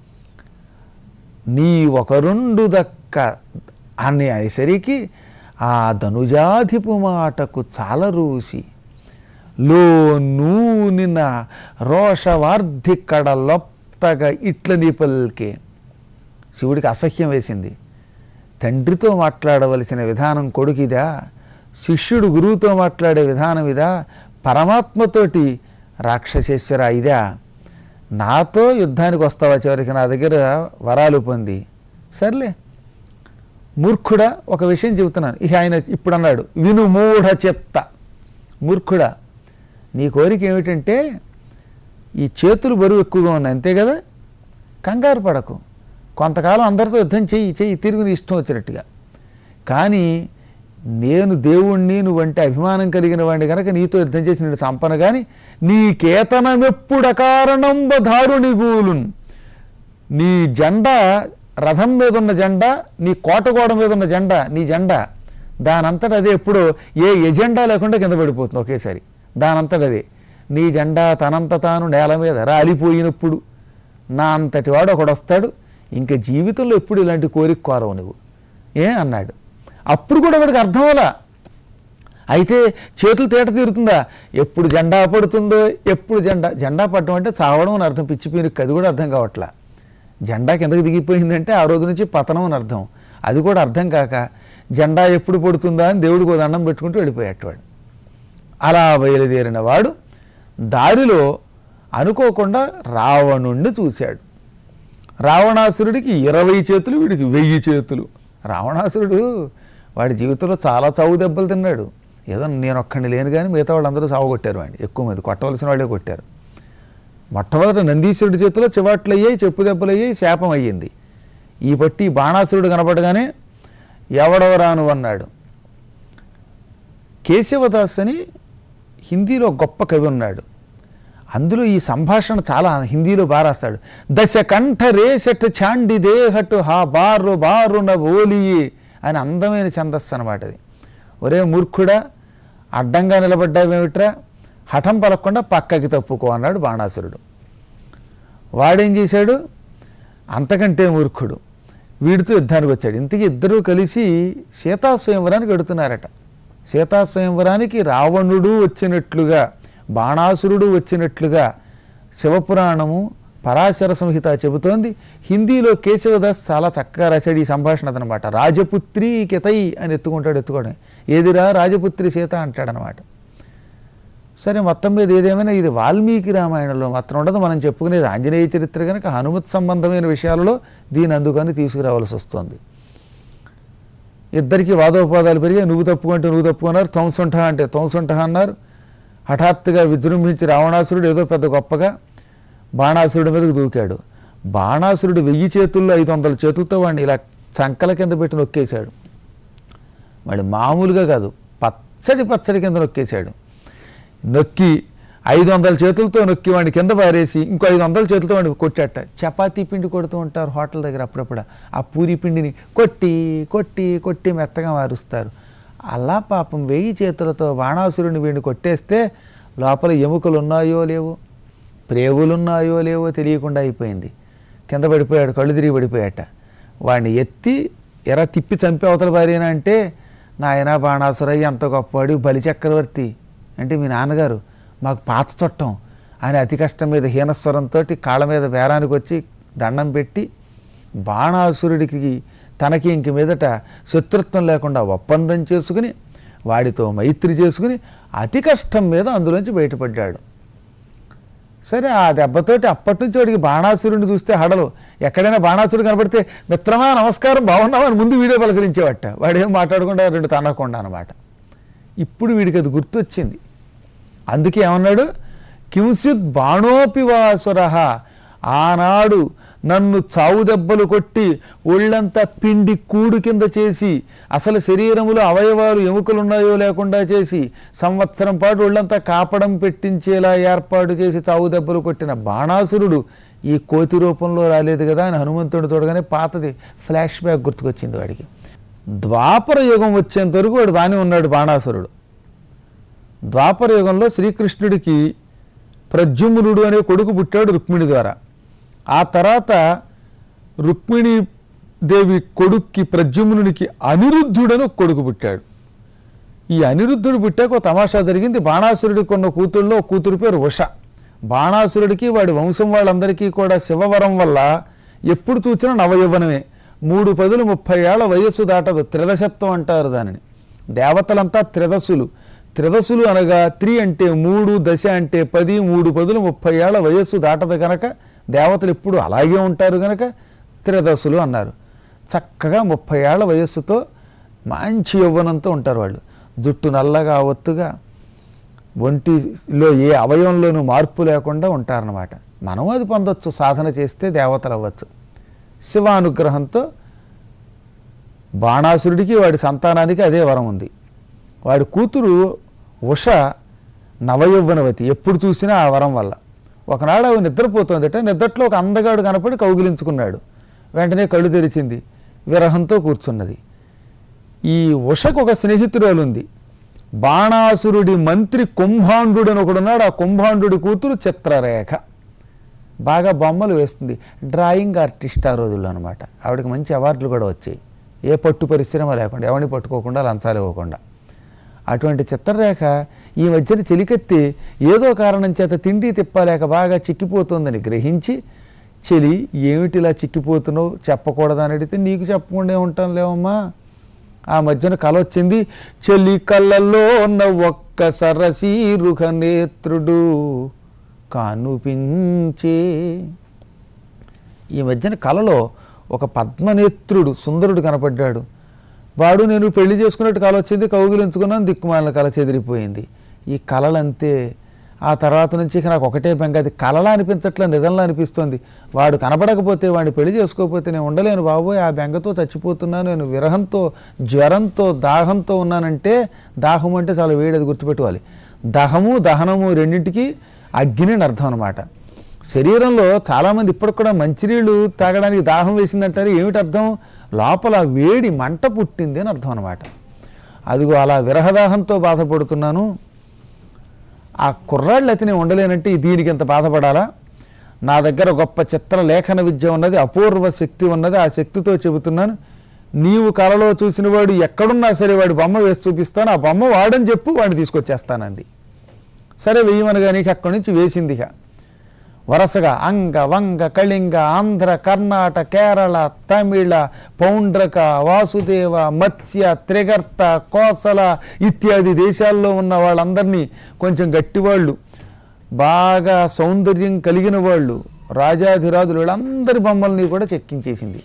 నీ ఒక రెండు దక్క అని అనేసరికి ఆ ధనుజాధిపు మాటకు చాలరూసి లో నూనిన రోషవార్ధిక్కడ లొప్తగా ఇట్లని పల్కే శివుడికి అసహ్యం వేసింది తండ్రితో మాట్లాడవలసిన విధానం కొడుకిదా శిష్యుడు గురువుతో మాట్లాడే విధానం ఇదా పరమాత్మతోటి రాక్షసేశ్వర ఇదా నాతో యుద్ధానికి వస్తావా చివరికి నా దగ్గర వరాలు పొంది సర్లే మూర్ఖుడా ఒక విషయం చెబుతున్నాను ఇక ఆయన ఇప్పుడు అన్నాడు విను మూఢ చెత్త మూర్ఖుడా నీ కోరిక ఏమిటంటే ఈ చేతులు బరువు ఎక్కువగా ఉన్నాయి అంతే కదా కంగారు పడకు కొంతకాలం అందరితో యుద్ధం చెయ్యి చెయ్యి తిరిగి నీ ఇష్టం వచ్చినట్టుగా కానీ నేను దేవుణ్ణి నువ్వంటే అభిమానం కలిగిన వాడిని కనుక నీతో యుద్ధం చేసి నేను సంపన కానీ నీ కేతనమెప్పుడు అకారణంబ దారుని గూలున్ నీ జెండా రథం మీద ఉన్న జెండా నీ కోటగోడ మీద ఉన్న జెండా నీ జెండా దానంతట అదే ఎప్పుడు ఏ ఎజెండా లేకుండా కింద పడిపోతుంది ఒకేసారి దానంతట అదే నీ జెండా తనంత తాను నేల మీద రాలిపోయినప్పుడు నా అంతటి వాడు ఒకడు వస్తాడు ఇంకా జీవితంలో ఎప్పుడు ఇలాంటి కోరిక కోరవు నువ్వు ఏ అన్నాడు అప్పుడు కూడా వాడికి అర్థం అవ్వలా అయితే చేతులు తేట తీరుతుందా ఎప్పుడు జెండా పడుతుందో ఎప్పుడు జెండా జెండా పడటం అంటే చావడం అని అర్థం పిచ్చిపోయిన అది కూడా అర్థం కావట్లా జెండా కిందకి దిగిపోయిందంటే ఆ రోజు నుంచి పతనం అని అర్థం అది కూడా అర్థం కాక జెండా ఎప్పుడు పడుతుందా అని దేవుడికి ఓ దండం పెట్టుకుంటూ వెళ్ళిపోయేటవాడు అలా బయలుదేరిన వాడు దారిలో అనుకోకుండా రావణుణ్ణి చూశాడు రావణాసురుడికి ఇరవై చేతులు వీడికి వెయ్యి చేతులు రావణాసురుడు వాడి జీవితంలో చాలా చావు దెబ్బలు తిన్నాడు ఏదో నేను ఒక్కడిని లేను కానీ మిగతా వాళ్ళందరూ చావు కొట్టారు వాడిని ఎక్కువ మంది కొట్టవలసిన వాళ్ళే కొట్టారు మొట్టమొదట నందీశ్వరుడి చేతిలో చివాట్లు అయ్యాయి చెప్పు దెబ్బలు అయ్యాయి శాపం అయ్యింది ఈ పట్టి బాణాసురుడు కనపడగానే ఎవడవరాను అన్నాడు కేశవదాస్ అని హిందీలో గొప్ప కవి ఉన్నాడు అందులో ఈ సంభాషణ చాలా హిందీలో బాగా రాస్తాడు దశ కంఠ రేసెట్ చాండి దేహటు హా బారు బారు న ఓలియి అని అందమైన ఛందస్సు అనమాట అది ఒరే మూర్ఖుడా అడ్డంగా నిలబడ్డావేమిట్రా హఠం పలకకుండా పక్కకి తప్పుకో అన్నాడు బాణాసురుడు వాడేం చేశాడు అంతకంటే మూర్ఖుడు వీడితో యుద్ధానికి వచ్చాడు ఇంతకీ ఇద్దరూ కలిసి సీతా స్వయంవరానికి వెడుతున్నారట సీతా స్వయంవరానికి రావణుడు వచ్చినట్లుగా బాణాసురుడు వచ్చినట్లుగా శివపురాణము పరాశర సంహిత చెబుతోంది హిందీలో కేశవదాస్ చాలా చక్కగా రాశాడు ఈ సంభాషణ అనమాట రాజపుత్రి కితై అని ఎత్తుకుంటాడు ఎత్తుకోవడం ఏదిరా రాజపుత్రి సీత అంటాడనమాట సరే మొత్తం మీద ఏదేమైనా ఇది వాల్మీకి రామాయణంలో మాత్రం ఉండదు మనం చెప్పుకునేది ఆంజనేయ చరిత్ర కనుక హనుమత్ సంబంధమైన విషయాలలో దీని అందుకని తీసుకురావాల్సి వస్తుంది ఇద్దరికి వాదోపవాదాలు పెరిగాయి నువ్వు తప్పుకుంటే నువ్వు తప్పుకున్నారు తొంసుంఠ అంటే తొంసుంఠ అన్నారు హఠాత్తుగా విజృంభించి రావణాసురుడు ఏదో పెద్ద గొప్పగా బాణాసురుడి మీదకు దూకాడు బాణాసురుడు వెయ్యి చేతుల్లో ఐదు వందల చేతులతో వాడిని ఇలా చంకల కింద పెట్టి నొక్కేశాడు వాడి మామూలుగా కాదు పచ్చడి పచ్చడి కింద నొక్కేశాడు నొక్కి ఐదు వందల చేతులతో నొక్కి వాడిని కింద పారేసి ఇంకో ఐదు వందల చేతులతో వాడిని కొట్టాట చపాతీ పిండి కొడుతూ ఉంటారు హోటల్ దగ్గర అప్పుడప్పుడు ఆ పూరి పిండిని కొట్టి కొట్టి కొట్టి మెత్తగా మారుస్తారు అలా పాపం వెయ్యి చేతులతో బాణాసురుని వీడిని కొట్టేస్తే లోపల ఎముకలు ఉన్నాయో లేవో ప్రేవులున్నాయో లేవో తెలియకుండా అయిపోయింది కింద పడిపోయాడు కళ్ళు తిరిగి పడిపోయాట వాడిని ఎత్తి ఎరా తిప్పి చంపి అవతల పారేనా అంటే నాయన బాణాసురయ్య ఎంత గొప్పవాడు బలి చక్రవర్తి అంటే మీ నాన్నగారు మాకు పాత చుట్టం అని అతి కష్టం మీద హీనస్వరంతో కాళ్ళ మీద బేరానికి వచ్చి దండం పెట్టి బాణాసురుడికి తనకి ఇంక మీదట శత్రుత్వం లేకుండా ఒప్పందం చేసుకుని వాడితో మైత్రి చేసుకుని అతి కష్టం మీద అందులోంచి బయటపడ్డాడు సరే ఆ దెబ్బతోటి అప్పటి నుంచి వాడికి బాణాసురుడిని చూస్తే హడలు ఎక్కడైనా బాణాసురుడు కనపడితే మిత్రమా నమస్కారం బాగున్నావా అని ముందు వీడియో పలకరించేవట వాడేం మాట్లాడకుండా రెండు తనకుండా అనమాట ఇప్పుడు వీడికి అది గుర్తొచ్చింది అందుకే ఏమన్నాడు కింసిత్ బాణోపివాసుర ఆనాడు నన్ను చావు దెబ్బలు కొట్టి ఒళ్ళంతా పిండి కూడు కింద చేసి అసలు శరీరములో అవయవాలు ఎముకలు ఉన్నాయో లేకుండా చేసి సంవత్సరం పాటు ఒళ్ళంతా కాపడం పెట్టించేలా ఏర్పాటు చేసి చావు దెబ్బలు కొట్టిన బాణాసురుడు ఈ కోతి రూపంలో రాలేదు కదా అని హనుమంతుడు చూడగానే పాతది ఫ్లాష్ బ్యాక్ గుర్తుకొచ్చింది వాడికి ద్వాపర యుగం వచ్చేంత వరకు వాడు బాగానే ఉన్నాడు బాణాసురుడు ద్వాపర యుగంలో శ్రీకృష్ణుడికి ప్రద్యుమ్నుడు అనే కొడుకు పుట్టాడు రుక్మిణి ద్వారా ఆ తర్వాత రుక్మిణి దేవి కొడుక్కి ప్రద్యుమ్నుడికి అనిరుద్ధుడని ఒక కొడుకు పుట్టాడు ఈ అనిరుద్ధుడు పుట్టాక ఒక తమాషా జరిగింది బాణాసురుడికి ఉన్న కూతుళ్ళలో ఒక కూతురు పేరు ఉష బాణాసురుడికి వాడి వంశం వాళ్ళందరికీ కూడా శివవరం వల్ల ఎప్పుడు చూసినా నవయవ్వనమే మూడు పదులు ముప్పై ఏళ్ల వయస్సు దాటదు త్రిదశత్వం అంటారు దానిని దేవతలంతా త్రిదశులు త్రిదశులు అనగా త్రి అంటే మూడు దశ అంటే పది మూడు పదులు ముప్పై ఏళ్ల వయస్సు దాటదు గనక దేవతలు ఎప్పుడు అలాగే ఉంటారు గనక త్రిదశులు అన్నారు చక్కగా ముప్పై ఏళ్ల వయస్సుతో మంచి యవ్వనంతో ఉంటారు వాళ్ళు జుట్టు నల్లగా ఒత్తుగా ఒంటిలో ఏ అవయవంలోనూ మార్పు లేకుండా ఉంటారన్నమాట మనం అది పొందొచ్చు సాధన చేస్తే దేవతలు అవ్వచ్చు శివానుగ్రహంతో బాణాసురుడికి వాడి సంతానానికి అదే వరం ఉంది వాడి కూతురు ఉష నవయౌవనవతి ఎప్పుడు చూసినా ఆ వరం వల్ల ఒకనాడు అవి నిద్రపోతుందట నిద్రలో ఒక అందగాడు కనపడి కౌగిలించుకున్నాడు వెంటనే కళ్ళు తెరిచింది విరహంతో కూర్చున్నది ఈ ఉషకు ఒక స్నేహితురాలు ఉంది బాణాసురుడి మంత్రి కుంభాండు అని ఒకడున్నాడు ఆ కుంభాండు కూతురు చిత్రరేఖ బాగా బొమ్మలు వేస్తుంది డ్రాయింగ్ ఆర్టిస్ట్ ఆ రోజుల్లో అనమాట ఆవిడకి మంచి అవార్డులు కూడా వచ్చాయి ఏ పట్టు పరిశ్రమ లేకుండా ఎవరిని పట్టుకోకుండా లంచాలు ఇవ్వకుండా అటువంటి చిత్రరేఖ ఈ మధ్యన చెలికెత్తి ఏదో కారణం చేత తిండి తిప్పలేక బాగా చిక్కిపోతుందని గ్రహించి చెలి ఏమిటిలా చిక్కిపోతున్నావు చెప్పకూడదని అడిగితే నీకు చెప్పకుండా ఉంటాను లేవమ్మా ఆ మధ్యన కల వచ్చింది చెలి కళ్ళల్లో ఉన్న ఒక్క సరసీరుఖ నేత్రుడు కానుపించే ఈ మధ్యన కలలో ఒక పద్మనేత్రుడు సుందరుడు కనపడ్డాడు వాడు నేను పెళ్లి చేసుకున్నట్టు కళ వచ్చింది కౌగిలించుకున్నాను దిక్కుమాలిన కళ చెదిరిపోయింది ఈ కళలంతే ఆ తర్వాత నుంచి ఇక నాకు ఒకటే బెంగ అది కళలా అనిపించట్లే నిజంలా అనిపిస్తోంది వాడు కనపడకపోతే వాడిని పెళ్లి చేసుకోకపోతే నేను ఉండలేను బాబోయ్ ఆ బెంగతో చచ్చిపోతున్నాను నేను విరహంతో జ్వరంతో దాహంతో ఉన్నానంటే దాహం అంటే చాలా వేడది గుర్తుపెట్టుకోవాలి దహము దహనము రెండింటికి అగ్ని అని అర్థం అనమాట శరీరంలో చాలామంది ఇప్పటికి కూడా మంచినీళ్ళు తాగడానికి దాహం వేసిందంటారు ఏమిటి అర్థం లోపల వేడి మంట పుట్టింది అని అర్థం అనమాట అదిగో అలా విరహదాహంతో బాధపడుతున్నాను ఆ కుర్రాళ్ళు అయితే నేను ఉండలేనంటే దీనికి ఎంత బాధపడాలా నా దగ్గర గొప్ప చిత్ర లేఖన విద్య ఉన్నది అపూర్వ శక్తి ఉన్నది ఆ శక్తితో చెబుతున్నాను నీవు కలలో చూసిన వాడు ఎక్కడున్నా సరే వాడి బొమ్మ వేసి చూపిస్తాను ఆ బొమ్మ వాడని చెప్పు వాడిని తీసుకొచ్చేస్తానంది సరే వేయమనగా నీకు అక్కడి నుంచి వేసింది ఇక వరుసగా అంగ వంగ కళింగ ఆంధ్ర కర్ణాటక కేరళ తమిళ పౌండ్రక వాసుదేవ మత్స్య త్రిగర్త కోసల ఇత్యాది దేశాల్లో ఉన్న వాళ్ళందరినీ కొంచెం గట్టివాళ్ళు బాగా సౌందర్యం కలిగిన వాళ్ళు రాజాధిరాజులు వీళ్ళందరి బొమ్మల్ని కూడా చెక్కించేసింది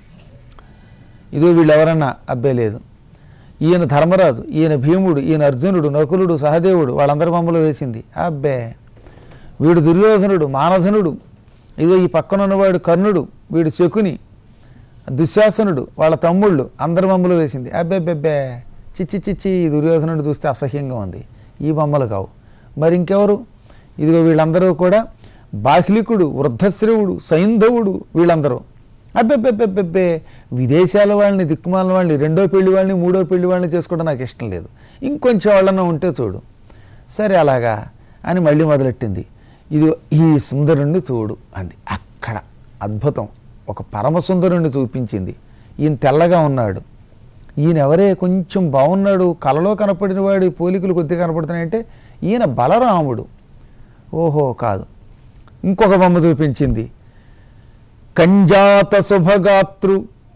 ఇదో వీళ్ళు ఎవరన్నా అబ్బే లేదు ఈయన ధర్మరాజు ఈయన భీముడు ఈయన అర్జునుడు నకులుడు సహదేవుడు వాళ్ళందరి బొమ్మలు వేసింది అబ్బే వీడు దుర్యోధనుడు మానధనుడు ఇదో ఈ పక్కన ఉన్నవాడు కర్ణుడు వీడు శకుని దుశ్శాసనుడు వాళ్ళ తమ్ముళ్ళు అందరి బొమ్మలు వేసింది అబ్బెబ్బెబ్బే చిచ్చి చిచ్చి ఈ దుర్యోధనుడు చూస్తే అసహ్యంగా ఉంది ఈ బొమ్మలు కావు మరి ఇంకెవరు ఇదిగో వీళ్ళందరూ కూడా బాహ్లికుడు వృద్ధశ్రవుడు సైంధవుడు వీళ్ళందరూ అబ్బెబ్బెబ్బెబ్బెబ్బే విదేశాల వాళ్ళని దిక్కుమాల వాళ్ళని రెండో పెళ్లి వాళ్ళని మూడో పెళ్లి వాళ్ళని చేసుకోవడం నాకు ఇష్టం లేదు ఇంకొంచెం వాళ్ళన్నా ఉంటే చూడు సరే అలాగా అని మళ్ళీ మొదలెట్టింది ఇది ఈ సుందరుణ్ణి చూడు అంది అక్కడ అద్భుతం ఒక పరమ సుందరుణ్ణి చూపించింది ఈయన తెల్లగా ఉన్నాడు ఈయన ఎవరే కొంచెం బాగున్నాడు కలలో కనపడిన వాడి పోలికలు కొద్దిగా కనపడుతున్నాయంటే ఈయన బలరాముడు ఓహో కాదు ఇంకొక బొమ్మ చూపించింది కంజాత శుభగాతృ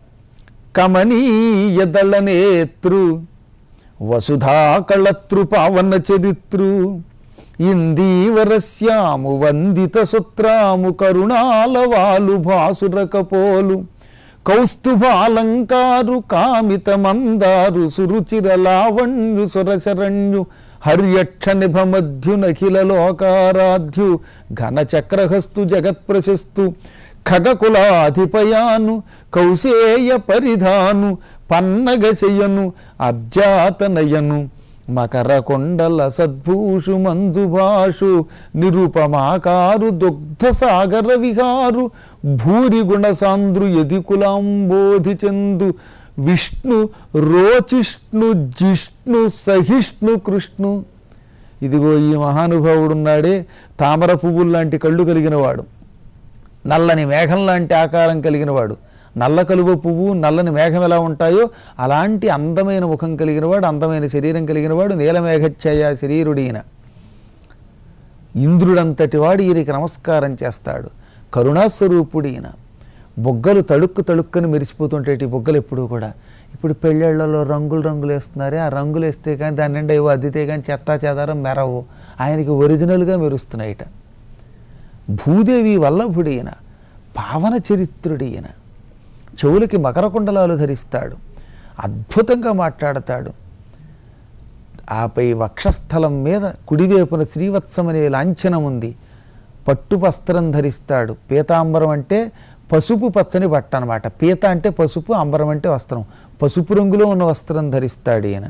కమనీయదళ నేత్రు వసుధాకళతృ పావన చరిత్రు ఇందీవరస్యాము వందిత సుత్రాము కరుణాలవాలు భాసురకపోలు కౌస్తుభాలంకారు కామిత మందారు సురుచిర లావణ్యు సురశరణ్యు హర్యక్ష నిభ మధ్యునఖిల లోకారాధ్యు ఘన చక్రహస్తు జగత్ప్రశస్తు ఖగకులాధిపయాను కౌశేయ పరిధాను పన్నగశయను అబ్జాతనయను మకర కొండల సద్భూషు మంజుభాషు నిరుపమాకారు దుగ్ధ సాగర విహారు భూరి గుణసాంద్రు యదికులాంబోధి చందు విష్ణు రోచిష్ణు జిష్ణు సహిష్ణు కృష్ణు ఇదిగో ఈ మహానుభావుడున్నాడే తామర పువ్వులు లాంటి కళ్ళు కలిగిన వాడు నల్లని మేఘం లాంటి ఆకారం కలిగిన వాడు నల్ల కలువ పువ్వు నల్లని మేఘం ఎలా ఉంటాయో అలాంటి అందమైన ముఖం కలిగిన వాడు అందమైన శరీరం కలిగిన వాడు నీలమేఘఛాయ శరీరుడీన ఇంద్రుడంతటి వాడు ఈయనకి నమస్కారం చేస్తాడు కరుణాస్వరూపుడీన బొగ్గలు తళుక్కు తళుక్కని మెరిసిపోతుంటాయి ఈ బొగ్గలు ఎప్పుడూ కూడా ఇప్పుడు పెళ్ళిళ్ళలో రంగులు రంగులు వేస్తున్నారే ఆ రంగులు వేస్తే కానీ దాని నిండా ఏవో అద్దితే కానీ చెత్తా చెదారం మెరవు ఆయనకి ఒరిజినల్గా మెరుస్తున్నాయిట భూదేవి వల్లభుడైన పావన చరిత్రుడైన చెవులకి మకర కుండలాలు ధరిస్తాడు అద్భుతంగా మాట్లాడతాడు ఆపై వక్షస్థలం మీద కుడివైపున శ్రీవత్సం అనే లాంఛనం ఉంది పట్టు వస్త్రం ధరిస్తాడు పీతాంబరం అంటే పసుపు పచ్చని బట్ట అనమాట పీత అంటే పసుపు అంబరం అంటే వస్త్రం పసుపు రంగులో ఉన్న వస్త్రం ధరిస్తాడు ఈయన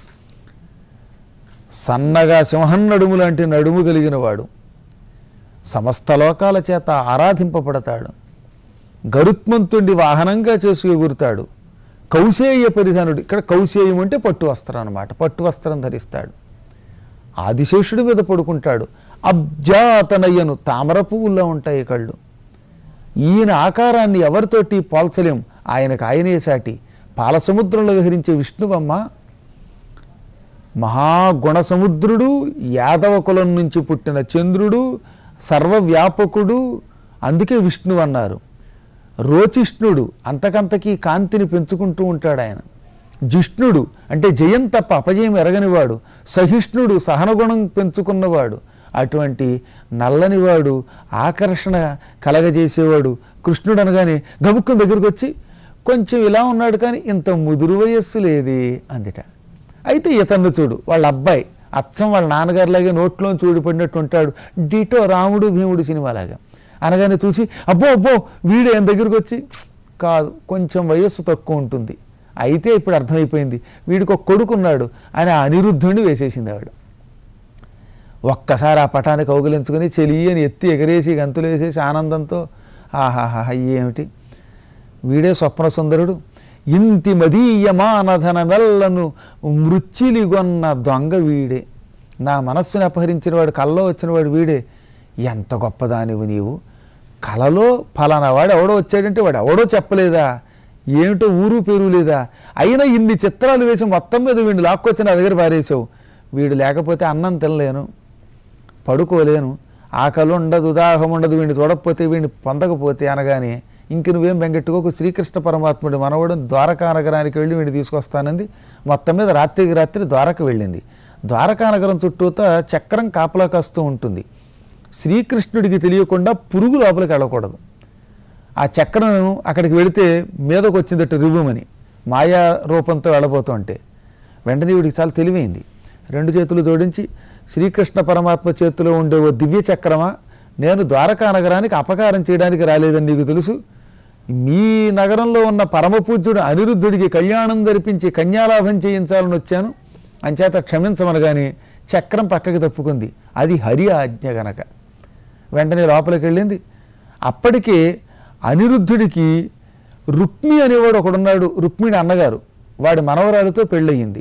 సన్నగా సింహం నడుము లాంటి నడుము కలిగిన వాడు సమస్త లోకాల చేత ఆరాధింపబడతాడు గరుత్మంతుడి వాహనంగా చేసి ఎగురుతాడు కౌశేయ పరిధానుడు ఇక్కడ కౌశేయం అంటే పట్టు వస్త్రం అనమాట పట్టు వస్త్రం ధరిస్తాడు ఆదిశేషుడి మీద పడుకుంటాడు అబ్జాతనయ్యను తామర పువ్వుల్లో ఉంటాయి కళ్ళు ఈయన ఆకారాన్ని ఎవరితోటి పోల్చలేం ఆయనకు ఆయనే సాటి పాలసముద్రంలో విహరించే విష్ణువమ్మ మహాగుణ సముద్రుడు యాదవ కులం నుంచి పుట్టిన చంద్రుడు సర్వవ్యాపకుడు అందుకే విష్ణువు అన్నారు రోచిష్ణుడు అంతకంతకీ కాంతిని పెంచుకుంటూ ఉంటాడు ఆయన జిష్ణుడు అంటే జయం తప్ప అపజయం ఎరగనివాడు సహిష్ణుడు సహనగుణం పెంచుకున్నవాడు అటువంటి నల్లనివాడు ఆకర్షణ కలగజేసేవాడు కృష్ణుడు అనగానే గబుక్కుని దగ్గరికి వచ్చి కొంచెం ఇలా ఉన్నాడు కానీ ఇంత ముదురు వయస్సు లేదే అందుట అయితే ఇతన్ని చూడు వాళ్ళ అబ్బాయి అచ్చం వాళ్ళ నాన్నగారిలాగే నోట్లోంచి ఊడిపడినట్టు ఉంటాడు డిటో రాముడు భీముడు సినిమాలాగా అనగానే చూసి అబ్బో అబ్బో వీడు ఏం దగ్గరికి వచ్చి కాదు కొంచెం వయస్సు తక్కువ ఉంటుంది అయితే ఇప్పుడు అర్థమైపోయింది వీడికి ఒక కొడుకున్నాడు అని ఆ అనిరుద్ధుడిని వేసేసింది ఆవిడ ఒక్కసారి ఆ పటాన్ని కౌగిలించుకొని చెలియని ఎత్తి ఎగరేసి గంతులు వేసేసి ఆనందంతో ఆహాహా ఏమిటి వీడే స్వప్న సుందరుడు ఇంతి మదీయమానధన మెల్లను మృచ్చిలిగొన్న దొంగ వీడే నా మనస్సుని అపహరించిన వాడు కల్లో వచ్చిన వాడు వీడే ఎంత గొప్పదానివి నీవు కలలో ఫలానా వాడు ఎవడో వచ్చాడంటే వాడు ఎవడో చెప్పలేదా ఏమిటో ఊరు పేరు లేదా అయినా ఇన్ని చిత్రాలు వేసి మొత్తం మీద వీడిని లాక్కొచ్చి నా దగ్గర పారేసావు వీడు లేకపోతే అన్నం తినలేను పడుకోలేను ఆకలి ఉండదు దాహం ఉండదు వీడిని చూడకపోతే వీడిని పొందకపోతే అనగానే ఇంక నువ్వేం బెంగెట్టుకోకు శ్రీకృష్ణ పరమాత్ముడి మనవడు ద్వారకా నగరానికి వెళ్ళి వీడిని తీసుకొస్తానంది మొత్తం మీద రాత్రికి రాత్రి ద్వారక వెళ్ళింది ద్వారకా నగరం చుట్టూతా చక్రం కాపలా కాస్తూ ఉంటుంది శ్రీకృష్ణుడికి తెలియకుండా పురుగు లోపలికి వెళ్ళకూడదు ఆ చక్రం అక్కడికి వెళితే మీదకు వచ్చిందట రివ్వమని మాయా రూపంతో వెళ్ళబోతుంటే వెంటనే వీడికి చాలా తెలివైంది రెండు చేతులు జోడించి శ్రీకృష్ణ పరమాత్మ చేతిలో ఉండే ఓ దివ్య చక్రమా నేను ద్వారకా నగరానికి అపకారం చేయడానికి రాలేదని నీకు తెలుసు మీ నగరంలో ఉన్న పరమపూజ్యుడు అనిరుద్ధుడికి కళ్యాణం జరిపించి కన్యాలాభం చేయించాలని వచ్చాను అంచేత క్షమించమనగాని చక్రం పక్కకి తప్పుకుంది అది హరి ఆజ్ఞ గనక వెంటనే లోపలికి వెళ్ళింది అప్పటికే అనిరుద్ధుడికి రుక్మి అనేవాడు ఒకడున్నాడు రుక్మిణి అన్నగారు వాడి మనవరాలతో పెళ్ళయింది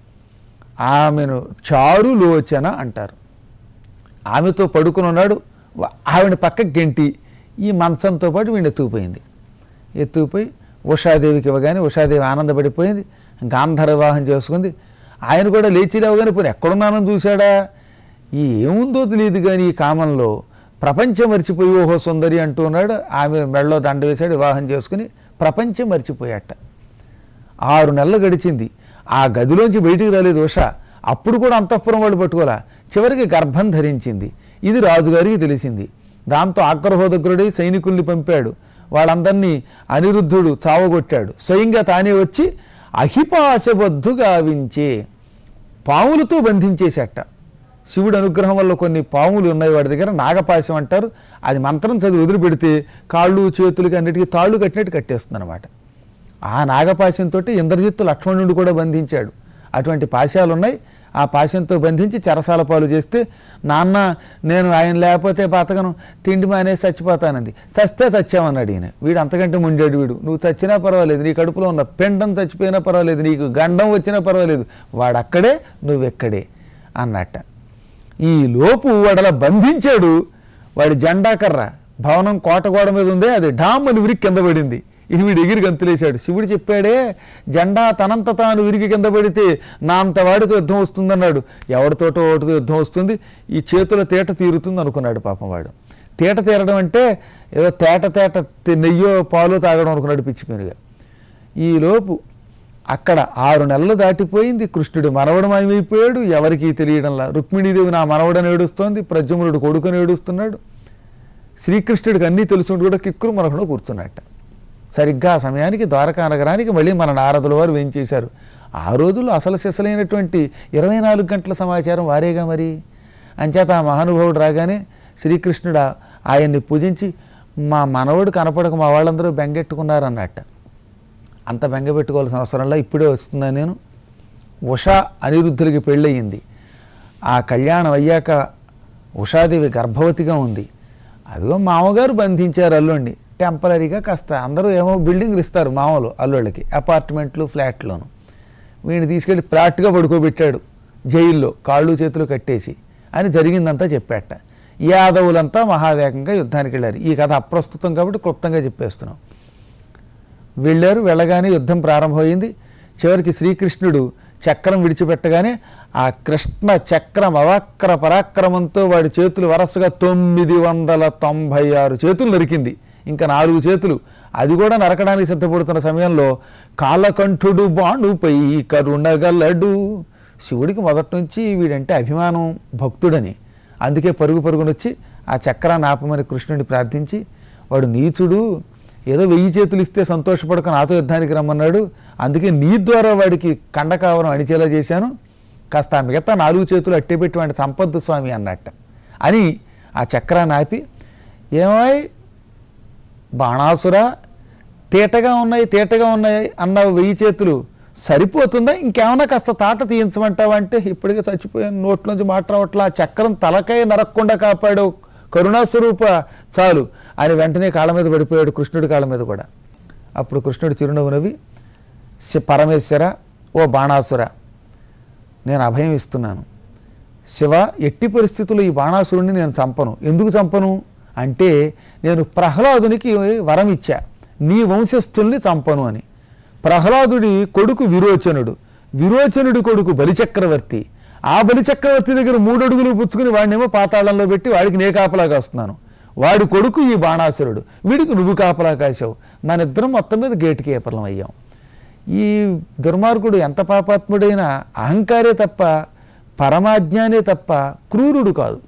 ఆమెను చారులోచన అంటారు ఆమెతో పడుకుని ఉన్నాడు వా- ఆవిడ పక్కకి గెంటి ఈ మంచంతో పాటు వీడిని ఎత్తుకుపోయింది ఎత్తుకుపోయి ఉషాదేవికి ఇవ్వగానే ఉషాదేవి ఆనందపడిపోయింది గాంధర్వ వివాహం చేసుకుంది ఆయన కూడా లేచి లేవగానే పోనీ ఎక్కడున్నానని చూశాడా ఈ ఏముందో తెలియదు కానీ ఈ కామంలో ప్రపంచం మర్చిపోయి ఓహో సుందరి అంటూ ఉన్నాడు ఆమె మెడలో దండ వేశాడు వివాహం చేసుకుని ప్రపంచం మర్చిపోయాట ఆరు నెలలు గడిచింది ఆ గదిలోంచి బయటికి రాలేదు ఉష అప్పుడు కూడా అంతఃపురం వాళ్ళు పట్టుకోలే చివరికి గర్భం ధరించింది ఇది రాజుగారికి తెలిసింది దాంతో ఆగ్రహోదగ్రుడై సైనికుల్ని పంపాడు వాళ్ళందరినీ అనిరుద్ధుడు చావగొట్టాడు స్వయంగా తానే వచ్చి అహిపాశబద్ధు గావించే పాములతో బంధించేసేట శివుడు అనుగ్రహం వల్ల కొన్ని పాములు ఉన్నాయి వాడి దగ్గర నాగపాశం అంటారు అది మంత్రం చదివి వదిలిపెడితే కాళ్ళు చేతులకి అన్నిటికీ తాళ్ళు కట్టినట్టు కట్టేస్తుంది అనమాట ఆ నాగపాశంతో ఇంద్రజిత్తు లక్ష్మణుడు కూడా బంధించాడు అటువంటి పాశాలు ఉన్నాయి ఆ పాశంతో బంధించి చెరసాల పాలు చేస్తే నాన్న నేను ఆయన లేకపోతే బతకను తిండి మానేసి చచ్చిపోతానంది చస్తే చచ్చామన్నాడు ఈయన వీడు అంతకంటే ముండాడు వీడు నువ్వు చచ్చినా పర్వాలేదు నీ కడుపులో ఉన్న పిండం చచ్చిపోయినా పర్వాలేదు నీకు గండం వచ్చినా పర్వాలేదు వాడు అక్కడే నువ్వెక్కడే అన్నట్ట ఈ లోపు వాడలా బంధించాడు వాడి జెండా కర్ర భవనం కోట గోడ మీద ఉంది అది డామ్ అని విరిగి కింద పడింది ఇది వీడు ఎగిరి గంతులేశాడు శివుడు చెప్పాడే జెండా తనంత తాను విరిగి కింద పడితే నా అంత వాడితో యుద్ధం వస్తుందన్నాడు ఎవరితోటో ఒకటితో యుద్ధం వస్తుంది ఈ చేతుల తేట తీరుతుంది అనుకున్నాడు పాపం వాడు తేట తీరడం అంటే ఏదో తేట తేట తి- నెయ్యో పాలు తాగడం అనుకున్నాడు పిచ్చిపోయినగా ఈలోపు అక్కడ ఆరు నెలలు దాటిపోయింది కృష్ణుడు మనవడు మాయమైపోయాడు ఎవరికీ తెలియడంలా రుక్మిణీదేవి నా మనవడని ఏడుస్తోంది ప్రద్యుమ్నుడు కొడుకుని ఏడుస్తున్నాడు శ్రీకృష్ణుడికి అన్నీ తెలుసుండి కూడా కిక్కురు మనకుండా కూర్చున్నట్ట సరిగ్గా ఆ సమయానికి ద్వారకా నగరానికి మళ్ళీ మన నారదుల వారు వేయించేశారు ఆ రోజుల్లో అసలు సిసలైనటువంటి ఇరవై నాలుగు గంటల సమాచారం వారేగా మరి అంచేత ఆ మహానుభావుడు రాగానే శ్రీకృష్ణుడు ఆ- ఆయన్ని పూజించి మా మనవడు కనపడక మా వాళ్ళందరూ బెంగెట్టుకున్నారు అన్నట్ట అంత బెంగ పెట్టుకోవాల్సిన అవసరంలో ఇప్పుడే వస్తున్నా నేను ఉషా అనిరుద్ధులకి పెళ్ళయింది ఆ కళ్యాణం అయ్యాక ఉషాదేవి గర్భవతిగా ఉంది అదిగో మామగారు బంధించారు అల్లుండి టెంపరీగా కాస్త అందరూ ఏమో బిల్డింగ్లు ఇస్తారు మామూలు అల్లుళ్ళకి అపార్ట్మెంట్లు ఫ్లాట్లోను వీడిని తీసుకెళ్ళి ఫ్లాట్గా పడుకోబెట్టాడు జైల్లో కాళ్ళు చేతులు కట్టేసి అని జరిగిందంతా చెప్పాట యాదవులంతా మహావేగంగా యుద్ధానికి వెళ్ళారు ఈ కథ అప్రస్తుతం కాబట్టి క్లుప్తంగా చెప్పేస్తున్నాం వెళ్ళారు వెళ్ళగానే యుద్ధం ప్రారంభమైంది చివరికి శ్రీకృష్ణుడు చక్రం విడిచిపెట్టగానే ఆ కృష్ణ చక్రం అవక్ర పరాక్రమంతో వాడి చేతులు వరుసగా తొమ్మిది వందల తొంభై ఆరు చేతులు నరికింది ఇంకా నాలుగు చేతులు అది కూడా నరకడానికి సిద్ధపడుతున్న సమయంలో కాలకంఠుడు బాణుపై కరుణగలడు శివుడికి మొదటి నుంచి వీడంటే అభిమానం భక్తుడని అందుకే పరుగు పరుగునొచ్చి ఆ చక్రాన్ని ఆపమని కృష్ణుడిని ప్రార్థించి వాడు నీచుడు ఏదో వెయ్యి చేతులు ఇస్తే సంతోషపడక నాతో యుద్ధానికి రమ్మన్నాడు అందుకే నీ ద్వారా వాడికి కండకావరం అణిచేలా చేశాను కాస్త ఆ మిగతా నాలుగు చేతులు అట్టేపెట్టి వాడిని సంపద్దు స్వామి అన్నట్ట అని ఆ చక్రాన్ని ఆపి ఏమాయ్ బాణాసుర తేటగా ఉన్నాయి తేటగా ఉన్నాయి అన్న వెయ్యి చేతులు సరిపోతుందా ఇంకేమన్నా కాస్త తాట తీయించమంటావా అంటే ఇప్పటికే చచ్చిపోయాను నోట్లోంచి మాట రావట్లా ఆ చక్రం తలకాయ నరక్కుండా కాపాడు కరుణాస్వరూప చాలు ఆయన వెంటనే కాళ్ళ మీద పడిపోయాడు కృష్ణుడి కాళ్ళ మీద కూడా అప్పుడు కృష్ణుడు చిరునవ్వు నవ్వి "శి- పరమేశ్వర ఓ బాణాసుర నేను అభయం ఇస్తున్నాను శివ ఎట్టి పరిస్థితుల్లో ఈ బాణాసురుణ్ణి నేను చంపను ఎందుకు చంపను అంటే నేను ప్రహ్లాదునికి వరం ఇచ్చా నీ వంశస్థుల్ని చంపను అని ప్రహ్లాదుడి కొడుకు విరోచనుడు విరోచనుడి కొడుకు బలిచక్రవర్తి ఆ బలిచక్రవర్తి దగ్గర మూడు అడుగులు పుచ్చుకుని వాడినేమో పాతాళంలో పెట్టి వాడికి నే కాపలా కాస్తున్నాను వాడి కొడుకు ఈ బాణాసురుడు వీడికి నువ్వు కాపలా కాసావు మనిద్దరం మొత్తం మీద గేటు కీపర్లం అయ్యాం ఈ దుర్మార్గుడు ఎంత పాపాత్ముడైనా అహంకారే తప్ప పరమాజ్ఞానే తప్ప క్రూరుడు కాదు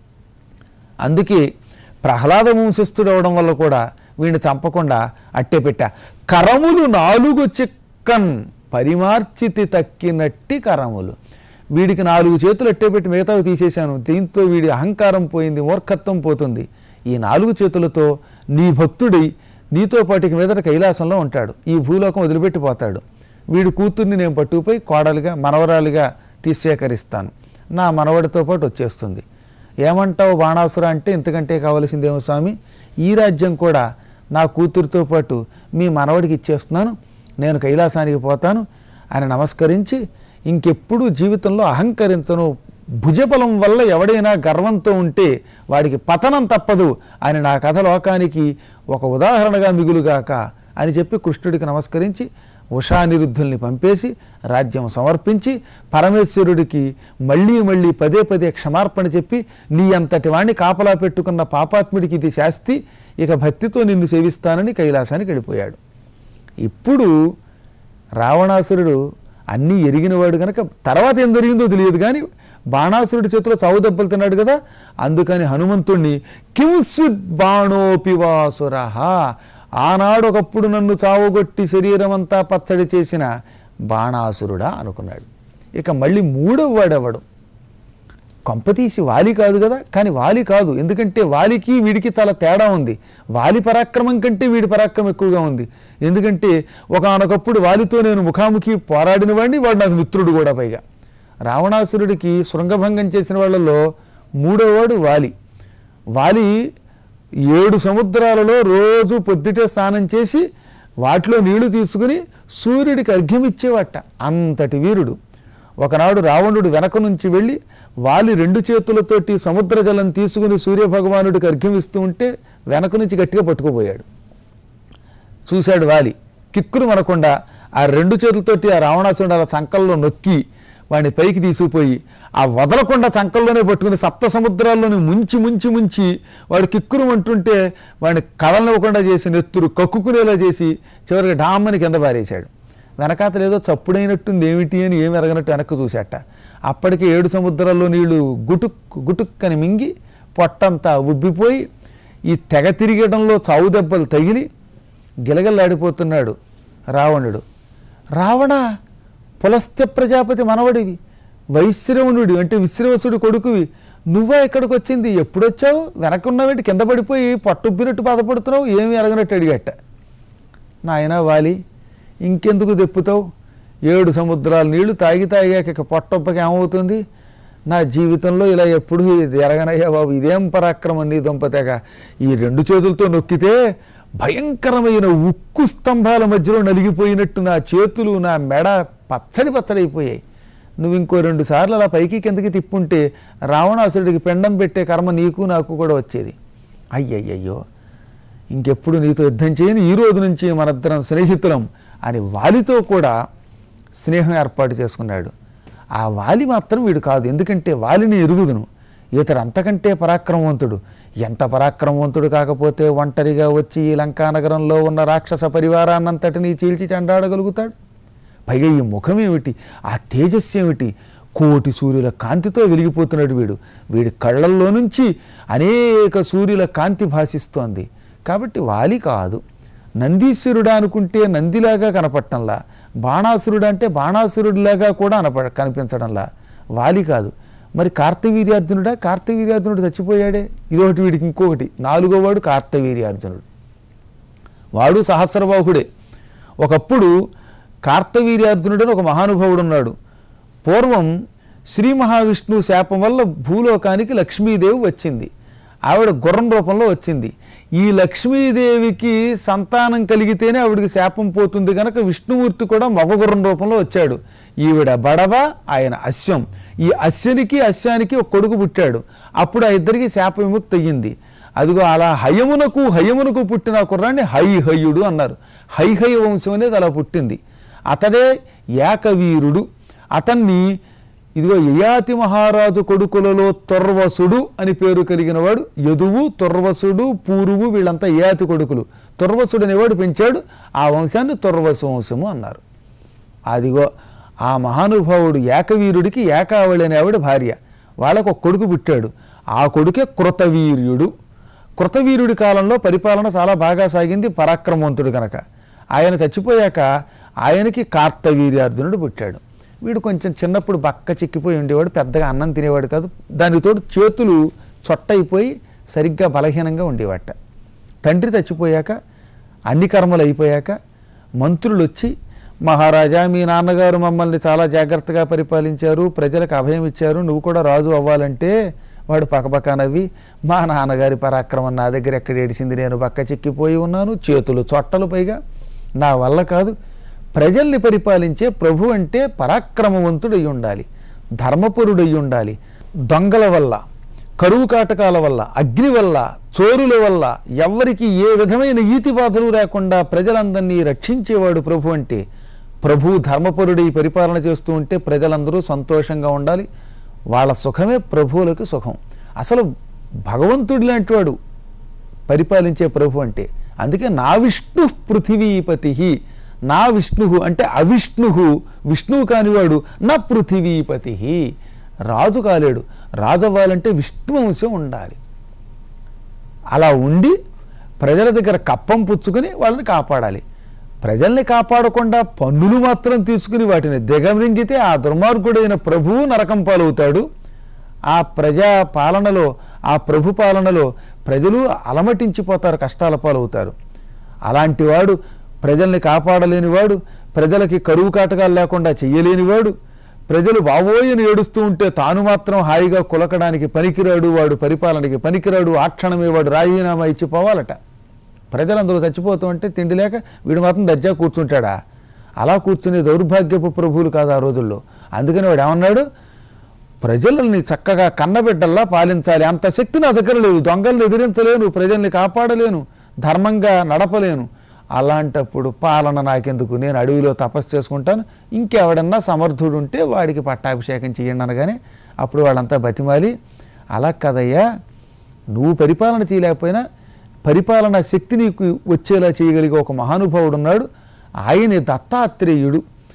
అందుకే ప్రహ్లాద వంశస్థుడు అవడం వల్ల కూడా వీడిని చంపకుండా అట్టే పెట్టా కరములు నాలుగు చిక్కన్ పరిమార్చితి తక్కినట్టి కరములు వీడికి నాలుగు చేతులు అట్టే పెట్టి మిగతావి తీసేశాను దీంతో వీడి అహంకారం పోయింది మూర్ఖత్వం పోతుంది ఈ నాలుగు చేతులతో నీ భక్తుడి నీతో పాటు ఇక మీదట కైలాసంలో ఉంటాడు ఈ భూలోకం వదిలిపెట్టి పోతాడు వీడి కూతుర్ని నేను పట్టుకుపోయి కోడలుగా మనవరాలుగా తీసేకరిస్తాను నా మనవడితో పాటు వచ్చేస్తుంది ఏమంటావు బాణాసుర అంటే ఇంతకంటే కావలసిందేమో స్వామి ఈ రాజ్యం కూడా నా కూతురుతో పాటు మీ మనవడికి ఇచ్చేస్తున్నాను నేను కైలాసానికి పోతాను అని నమస్కరించి ఇంకెప్పుడు జీవితంలో అహంకరించను భుజబలం వల్ల ఎవడైనా గర్వంతో ఉంటే వాడికి పతనం తప్పదు అని నా కథ లోకానికి ఒక ఉదాహరణగా మిగులుగాక అని చెప్పి కృష్ణుడికి నమస్కరించి ఉషానిరుద్ధుల్ని పంపేసి రాజ్యం సమర్పించి పరమేశ్వరుడికి మళ్ళీ మళ్ళీ పదే పదే క్షమార్పణ చెప్పి నీ అంతటి వాణ్ణి కాపలా పెట్టుకున్న పాపాత్ముడికి ఇది శాస్తి ఇక భక్తితో నిన్ను సేవిస్తానని కైలాసానికి వెళ్ళిపోయాడు ఇప్పుడు రావణాసురుడు అన్నీ ఎరిగినవాడు కనుక తర్వాత ఏం జరిగిందో తెలియదు కానీ బాణాసురుడి చేతిలో చావు దెబ్బలు తిన్నాడు కదా అందుకని హనుమంతుణ్ణి కింసిద్ బాణోపివాసుర ఆనాడు ఒకప్పుడు నన్ను చావుగొట్టి శరీరం అంతా పచ్చడి చేసిన బాణాసురుడా అనుకున్నాడు ఇక మళ్ళీ మూడవ వాడెవడు కొంపతీసి వాలి కాదు కదా కానీ వాలి కాదు ఎందుకంటే వాలికి వీడికి చాలా తేడా ఉంది వాలి పరాక్రమం కంటే వీడి పరాక్రమం ఎక్కువగా ఉంది ఎందుకంటే ఒకనొకప్పుడు వాలితో నేను ముఖాముఖి పోరాడిన వాడిని వాడు నాకు మిత్రుడు కూడా పైగా రావణాసురుడికి శృంగభంగం చేసిన వాళ్ళలో మూడోవాడు వాలి వాలి ఏడు సముద్రాలలో రోజు పొద్దుటే స్నానం చేసి వాటిలో నీళ్లు తీసుకుని సూర్యుడికి అర్ఘ్యం ఇచ్చేవాట అంతటి వీరుడు ఒకనాడు రావణుడు వెనక నుంచి వెళ్ళి వాలి రెండు చేతులతోటి సముద్ర జలం తీసుకుని సూర్యభగవానుడికి అర్ఘ్యం ఇస్తూ ఉంటే వెనక నుంచి గట్టిగా పట్టుకుపోయాడు చూశాడు వాలి కిక్కురు మనకుండా ఆ రెండు చేతులతోటి ఆ రావణాసురుడు అలా చంకల్లో నొక్కి వాడిని పైకి తీసుకుపోయి ఆ వదలకుండా చంకల్లోనే పట్టుకుని సప్త సముద్రాల్లోని ముంచి ముంచి ముంచి వాడు కిక్కురు అంటుంటే వాడిని కదలనివ్వకుండా చేసి నెత్తురు కక్కుకునేలా చేసి చివరికి డామ్మని కింద పారేశాడు వెనకాతలు ఏదో చప్పుడైనట్టుంది ఏమిటి అని ఏమి ఎరగనట్టు వెనక్కి చూశాట అప్పటికి ఏడు సముద్రాల్లో నీళ్లు గుటుక్ గుటుక్ అని మింగి పొట్టంతా ఉబ్బిపోయి ఈ తెగ తిరిగడంలో చావు దెబ్బలు తగిలి గిలగిల్లాడిపోతున్నాడు రావణుడు రావణ పులస్త్య ప్రజాపతి మనవడివి వైశ్రవణుడి అంటే విశ్రవసుడి కొడుకువి నువ్వా ఇక్కడికి వచ్చింది ఎప్పుడొచ్చావు వెనక్కున్నవేంటి కింద పడిపోయి పట్టుబ్బినట్టు బాధపడుతున్నావు ఏమి ఎరగనట్టు అడిగట్ట నాయన వాలి ఇంకెందుకు దెప్పుతావు ఏడు సముద్రాల నీళ్లు తాగి తాగాక ఇక పొట్టొప్పకి ఏమవుతుంది నా జీవితంలో ఇలా ఎప్పుడు ఇది ఎరగనయ్యా బాబు ఇదేం పరాక్రమం నీ దుంపతేగ ఈ రెండు చేతులతో నొక్కితే భయంకరమైన ఉక్కు స్తంభాల మధ్యలో నలిగిపోయినట్టు నా చేతులు నా మెడ పచ్చడి పచ్చడైపోయాయి నువ్వు ఇంకో రెండు సార్లు అలా పైకి కిందకి తిప్పుంటే రావణాసురుడికి పెండం పెట్టే కర్మ నీకు నాకు కూడా వచ్చేది అయ్యయ్యయ్యో ఇంకెప్పుడు నీతో యుద్ధం చేయని ఈ రోజు నుంచి మనిద్దరం స్నేహితులం అని వాలితో కూడా స్నేహం ఏర్పాటు చేసుకున్నాడు ఆ వాలి మాత్రం వీడు కాదు ఎందుకంటే వాలిని ఎరుగుదును ఇతడు అంతకంటే పరాక్రమవంతుడు ఎంత పరాక్రమవంతుడు కాకపోతే ఒంటరిగా వచ్చి ఈ లంకా నగరంలో ఉన్న రాక్షస పరివారాన్నంతటినీ చీల్చి చెండాడగలుగుతాడు పైగా ఈ ముఖం ఏమిటి ఆ తేజస్సు ఏమిటి కోటి సూర్యుల కాంతితో వెలిగిపోతున్నాడు వీడు వీడి కళ్ళల్లో నుంచి అనేక సూర్యుల కాంతి భాసిస్తోంది కాబట్టి వాలి కాదు నందీశ్వరుడా అనుకుంటే నందిలాగా కనపడటంలా బాణాసురుడు అంటే బాణాసురుడిలాగా కూడా అనప కనిపించడంలా వాలి కాదు మరి కార్తవీర్యార్జునుడా కార్తవీర్యార్జునుడు చచ్చిపోయాడే ఇదొకటి వీడికి ఇంకొకటి నాలుగో వాడు కార్తవీర్యార్జునుడు వాడు సహస్రబాహుడే ఒకప్పుడు కార్తవీర్యార్జునుడు అని ఒక మహానుభావుడు ఉన్నాడు పూర్వం శ్రీ మహావిష్ణువు శాపం వల్ల భూలోకానికి లక్ష్మీదేవి వచ్చింది ఆవిడ గుర్రం రూపంలో వచ్చింది ఈ లక్ష్మీదేవికి సంతానం కలిగితేనే ఆవిడికి శాపం పోతుంది కనుక విష్ణుమూర్తి కూడా మగ గుర్రం రూపంలో వచ్చాడు ఈవిడ బడవ ఆయన అశ్వం ఈ అశ్వనికి అశ్వానికి ఒక కొడుకు పుట్టాడు అప్పుడు ఆ ఇద్దరికి శాప విముక్తి అయ్యింది అదిగో అలా హయమునకు హయమునకు పుట్టిన ఆ కుర్రాన్ని హై హయుడు అన్నారు హై హై వంశం అనేది అలా పుట్టింది అతడే ఏకవీరుడు అతన్ని ఇదిగో యయాతి మహారాజు కొడుకులలో తొర్వసుడు అని పేరు కలిగిన వాడు యదువు తొర్వసుడు పూరువు వీళ్ళంతా యయాతి కొడుకులు తొర్వసుడు అనేవాడు పెంచాడు ఆ వంశాన్ని తొర్వసు వంశము అన్నారు అదిగో ఆ మహానుభావుడు ఏకవీరుడికి ఏకావళి అనే ఆవిడ భార్య వాళ్ళకు ఒక కొడుకు పుట్టాడు ఆ కొడుకే కృతవీర్యుడు కృతవీరుడి కాలంలో పరిపాలన చాలా బాగా సాగింది పరాక్రమవంతుడు కనుక ఆయన చచ్చిపోయాక ఆయనకి కార్తవీర్యార్జునుడు పుట్టాడు వీడు కొంచెం చిన్నప్పుడు బక్క చిక్కిపోయి ఉండేవాడు పెద్దగా అన్నం తినేవాడు కాదు దానికి తోడు చేతులు చొట్టయిపోయి సరిగ్గా బలహీనంగా ఉండేవాట తండ్రి చచ్చిపోయాక అన్ని కర్మలు అయిపోయాక మంత్రులు వచ్చి మహారాజా మీ నాన్నగారు మమ్మల్ని చాలా జాగ్రత్తగా పరిపాలించారు ప్రజలకు అభయం ఇచ్చారు నువ్వు కూడా రాజు అవ్వాలంటే వాడు పక్కపక్క నవ్వి మా నాన్నగారి పరాక్రమం నా దగ్గర ఎక్కడ ఏడిసింది నేను బక్క చిక్కిపోయి ఉన్నాను చేతులు చొట్టలు పైగా నా వల్ల కాదు ప్రజల్ని పరిపాలించే ప్రభు అంటే పరాక్రమవంతుడై ఉండాలి ధర్మపురుడై ఉండాలి దొంగల వల్ల కరువు కాటకాల వల్ల అగ్ని వల్ల చోరుల వల్ల ఎవ్వరికి ఏ విధమైన ఈతి బాధలు లేకుండా ప్రజలందరినీ రక్షించేవాడు ప్రభు అంటే ప్రభు ధర్మపరుడై పరిపాలన చేస్తూ ఉంటే ప్రజలందరూ సంతోషంగా ఉండాలి వాళ్ళ సుఖమే ప్రభువులకు సుఖం అసలు భగవంతుడి లాంటి వాడు పరిపాలించే ప్రభు అంటే అందుకే నా విష్ణు పృథివీపతి నా విష్ణు అంటే అవిష్ణు విష్ణువు కానివాడు నా పృథివీపతి రాజు కాలేడు రాజు అవ్వాలంటే విష్ణు వంశం ఉండాలి అలా ఉండి ప్రజల దగ్గర కప్పం పుచ్చుకుని వాళ్ళని కాపాడాలి ప్రజల్ని కాపాడకుండా పన్నులు మాత్రం తీసుకుని వాటిని దిగమింగితే ఆ దుర్మార్గుడైన ప్రభువు నరకం పాలవుతాడు ఆ ప్రజా పాలనలో ఆ ప్రభు పాలనలో ప్రజలు అలమటించిపోతారు కష్టాల పాలవుతారు అలాంటి వాడు ప్రజల్ని కాపాడలేనివాడు ప్రజలకి కరువు కాటకాలు లేకుండా చెయ్యలేనివాడు ప్రజలు బావోయని ఏడుస్తూ ఉంటే తాను మాత్రం హాయిగా కులకడానికి పనికిరాడు వాడు పరిపాలనకి పనికిరాడు ఆ క్షణమే వాడు రాజీనామా ఇచ్చి పోవాలట ప్రజలందరూ చచ్చిపోతూ ఉంటే తిండి లేక వీడు మాత్రం దర్జా కూర్చుంటాడా అలా కూర్చునే దౌర్భాగ్యపు ప్రభువులు కాదు ఆ రోజుల్లో అందుకని వాడు ఏమన్నాడు ప్రజలని చక్కగా కన్నబిడ్డల్లా పాలించాలి అంత శక్తి నా దగ్గర లేదు దొంగల్ని ఎదిరించలేను ప్రజల్ని కాపాడలేను ధర్మంగా నడపలేను అలాంటప్పుడు పాలన నాకెందుకు నేను అడవిలో తపస్సు చేసుకుంటాను ఇంకెవడన్నా సమర్థుడు ఉంటే వాడికి పట్టాభిషేకం చేయండి అనగానే అప్పుడు వాళ్ళంతా బతిమాలి అలా కదయ్యా నువ్వు పరిపాలన చేయలేకపోయినా పరిపాలన శక్తి నీకు వచ్చేలా చేయగలిగే ఒక మహానుభావుడు ఉన్నాడు ఆయనే దత్తాత్రేయుడు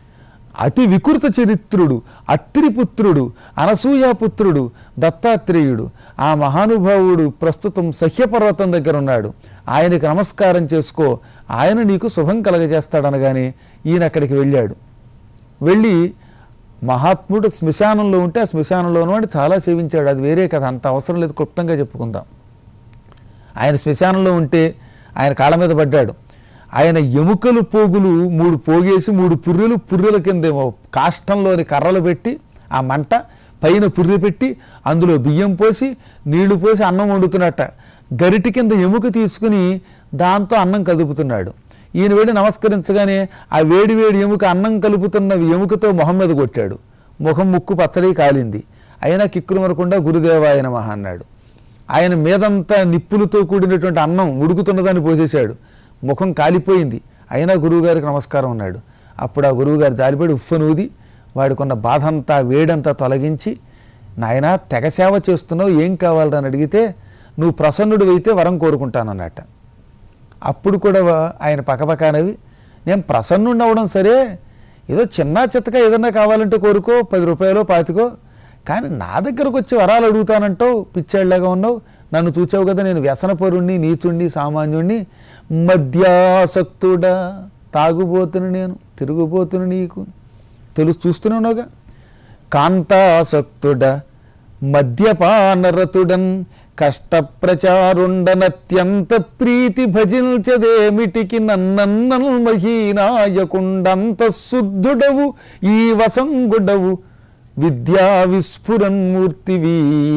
అతి వికృత చరిత్రుడు అత్రిపుత్రుడు అనసూయాపుత్రుడు దత్తాత్రేయుడు ఆ మహానుభావుడు ప్రస్తుతం సహ్యపర్వతం దగ్గర ఉన్నాడు ఆయనకి నమస్కారం చేసుకో ఆయన నీకు శుభం కలగజేస్తాడనగానే ఈయన అక్కడికి వెళ్ళాడు వెళ్ళి మహాత్ముడు శ్మశానంలో ఉంటే ఆ శ్మశానంలో ఉన్నవాడు చాలా సేవించాడు అది వేరే కథ అంత అవసరం లేదు క్లుప్తంగా చెప్పుకుందాం ఆయన శ్మశానంలో ఉంటే ఆయన కాళ్ళ మీద పడ్డాడు ఆయన ఎముకలు పోగులు మూడు పోగేసి మూడు పుర్రెలు పుర్రెల కిందేమో కాష్టంలోని కర్రలు పెట్టి ఆ మంట పైన పుర్రె పెట్టి అందులో బియ్యం పోసి నీళ్లు పోసి అన్నం వండుతున్నట్ట గరిటి కింద ఎముక తీసుకుని దాంతో అన్నం కదుపుతున్నాడు ఈయన వెళ్ళి నమస్కరించగానే ఆ వేడి వేడి ఎముక అన్నం కలుపుతున్న ఎముకతో మొహం మీద కొట్టాడు ముఖం ముక్కు పచ్చడి కాలింది అయినా కిక్కులు మరకుండా గురుదేవాయ నమః అన్నాడు ఆయన మీదంతా నిప్పులతో కూడినటువంటి అన్నం ఉడుకుతున్నదాన్ని పోసేశాడు ముఖం కాలిపోయింది అయినా గురువుగారికి నమస్కారం అన్నాడు అప్పుడు ఆ గురువుగారు జాలిపడి ఉఫ్ఫనూది వాడికున్న బాధ అంతా వేడంతా తొలగించి నాయన తెగ సేవ చేస్తున్నావు ఏం కావాలని అని అడిగితే నువ్వు ప్రసన్నుడు అయితే వరం కోరుకుంటానన్నట్ట అప్పుడు కూడా వా- ఆయన పక్కపక్కనవి నేను ప్రసన్నుడిని అవ్వడం సరే ఏదో చిన్న చిత్తగా ఏదన్నా కావాలంటే కోరుకో పది రూపాయలు పాతికో కానీ నా దగ్గరకు వచ్చి వరాలు అడుగుతానంటావు పిచ్చాళ్ళగా ఉన్నావు నన్ను చూచావు కదా నేను వ్యసనపరుణ్ణి నీచుణ్ణి సామాన్యుణ్ణి మద్యాసక్తుడా తాగుబోతును నేను తిరుగుబోతును నీకు తెలుసు చూస్తూనే ఉన్నావుగా కాంతాసక్తుడ మద్యపానరతుడన్ కష్టప్రచారుండనత్యంత ప్రీతి భజించదేమిటికి నన్నన్నల్ మహీనాయకుండంత శుద్ధుడవు ఈ వసంగుడవు విద్యా విస్ఫురన్మూర్తివి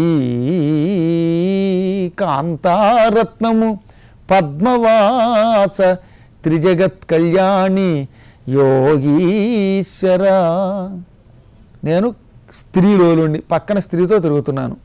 కాంతారత్నము పద్మవాస త్రిజగత్ కళ్యాణి యోగీశ్వర నేను స్త్రీలోలుండి పక్కన స్త్రీతో తిరుగుతున్నాను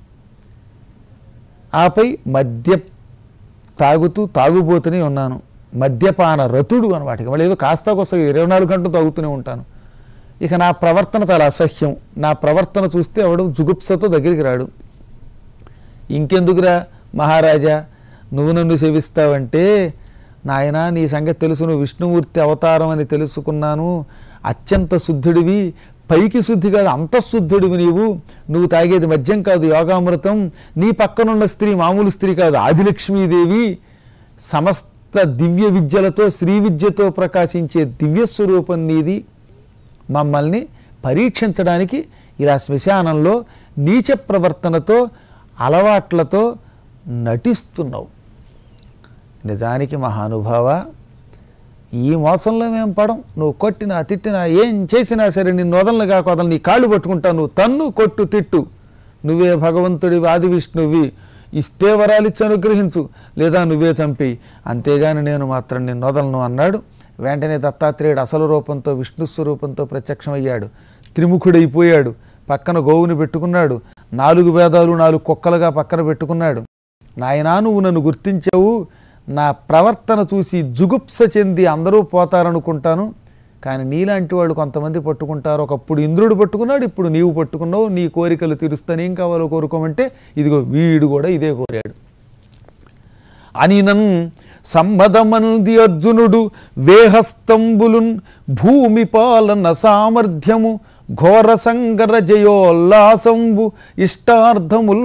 ఆపై మద్య తాగుతూ తాగుబోతూనే ఉన్నాను మద్యపాన రతుడు అనమాట ఇక మళ్ళీ ఏదో కాస్త కొస్త ఇరవై నాలుగు గంటలు తాగుతూనే ఉంటాను ఇక నా ప్రవర్తన చాలా అసహ్యం నా ప్రవర్తన చూస్తే ఎవడు జుగుప్సతో దగ్గరికి రాడు ఇంకెందుకురా మహారాజా నువ్వు నన్ను సేవిస్తావంటే నాయనా నీ సంగతి తెలుసు నువ్వు విష్ణుమూర్తి అవతారం అని తెలుసుకున్నాను అత్యంత శుద్ధుడివి పైకి శుద్ధి కాదు అంతఃశుద్ధుడివి నీవు నువ్వు తాగేది మద్యం కాదు యోగామృతం నీ పక్కనున్న స్త్రీ మామూలు స్త్రీ కాదు ఆదిలక్ష్మీదేవి సమస్త దివ్య విద్యలతో శ్రీ విద్యతో ప్రకాశించే దివ్య స్వరూపం నీది మమ్మల్ని పరీక్షించడానికి ఇలా శ్మశానంలో నీచ ప్రవర్తనతో అలవాట్లతో నటిస్తున్నావు నిజానికి మహానుభావ ఈ మోసంలో మేము పడం నువ్వు కొట్టినా తిట్టినా ఏం చేసినా సరే నిన్ను వదలను కాక వదలను నీ కాళ్ళు పట్టుకుంటాను నువ్వు తన్ను కొట్టు తిట్టు నువ్వే భగవంతుడివి ఆది విష్ణువి ఇస్తే వరాలిచ్చి అనుగ్రహించు లేదా నువ్వే చంపి అంతేగాని నేను మాత్రం నిన్ను వదలను అన్నాడు వెంటనే దత్తాత్రేయుడు అసలు రూపంతో విష్ణు స్వరూపంతో ప్రత్యక్షమయ్యాడు త్రిముఖుడైపోయాడు పక్కన గోవుని పెట్టుకున్నాడు నాలుగు వేదాలు నాలుగు కుక్కలుగా పక్కన పెట్టుకున్నాడు నాయనా నువ్వు నన్ను గుర్తించావు నా ప్రవర్తన చూసి జుగుప్స చెంది అందరూ పోతారనుకుంటాను కానీ నీలాంటి వాళ్ళు కొంతమంది పట్టుకుంటారు ఒకప్పుడు ఇంద్రుడు పట్టుకున్నాడు ఇప్పుడు నీవు పట్టుకున్నావు నీ కోరికలు తీరుస్తాను ఏం కావాలో కోరుకోమంటే ఇదిగో వీడు కూడా ఇదే కోరాడు అనినన్ సంబదమంది అర్జునుడు వేహస్తంబులున్ భూమి పాలన సామర్థ్యము ఘోర సంగర జయోల్లాసంబు ఇష్టార్థముల్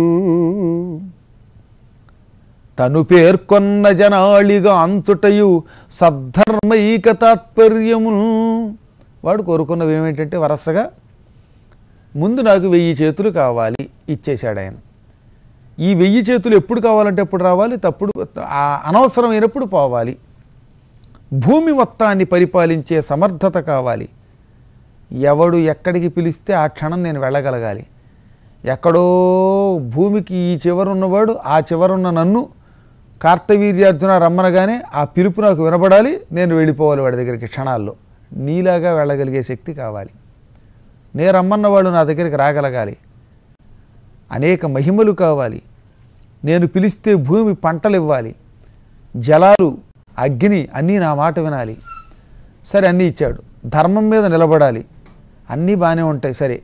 తను పేర్కొన్న జనాళిగా అంచుటయు సద్ధర్మైక తాత్పర్యమును వాడు కోరుకున్నవి ఏమిటంటే వరసగా ముందు నాకు వెయ్యి చేతులు కావాలి ఇచ్చేశాడు ఆయన ఈ వెయ్యి చేతులు ఎప్పుడు కావాలంటే ఎప్పుడు రావాలి తప్పుడు ఆ అనవసరమైనప్పుడు పోవాలి భూమి మొత్తాన్ని పరిపాలించే సమర్థత కావాలి ఎవడు ఎక్కడికి పిలిస్తే ఆ క్షణం నేను వెళ్ళగలగాలి ఎక్కడో భూమికి ఈ చివరున్నవాడు ఆ చివరున్న నన్ను కార్తవీర్యార్జున రమ్మనగానే ఆ పిలుపు నాకు వినపడాలి నేను వెళ్ళిపోవాలి వాడి దగ్గరికి క్షణాల్లో నీలాగా వెళ్ళగలిగే శక్తి కావాలి నే రమ్మన్నవాడు నా దగ్గరికి రాగలగాలి అనేక మహిమలు కావాలి నేను పిలిస్తే భూమి పంటలు ఇవ్వాలి జలాలు అగ్ని అన్నీ నా మాట వినాలి సరే అన్నీ ఇచ్చాడు ధర్మం మీద నిలబడాలి అన్నీ బాగానే ఉంటాయి సరే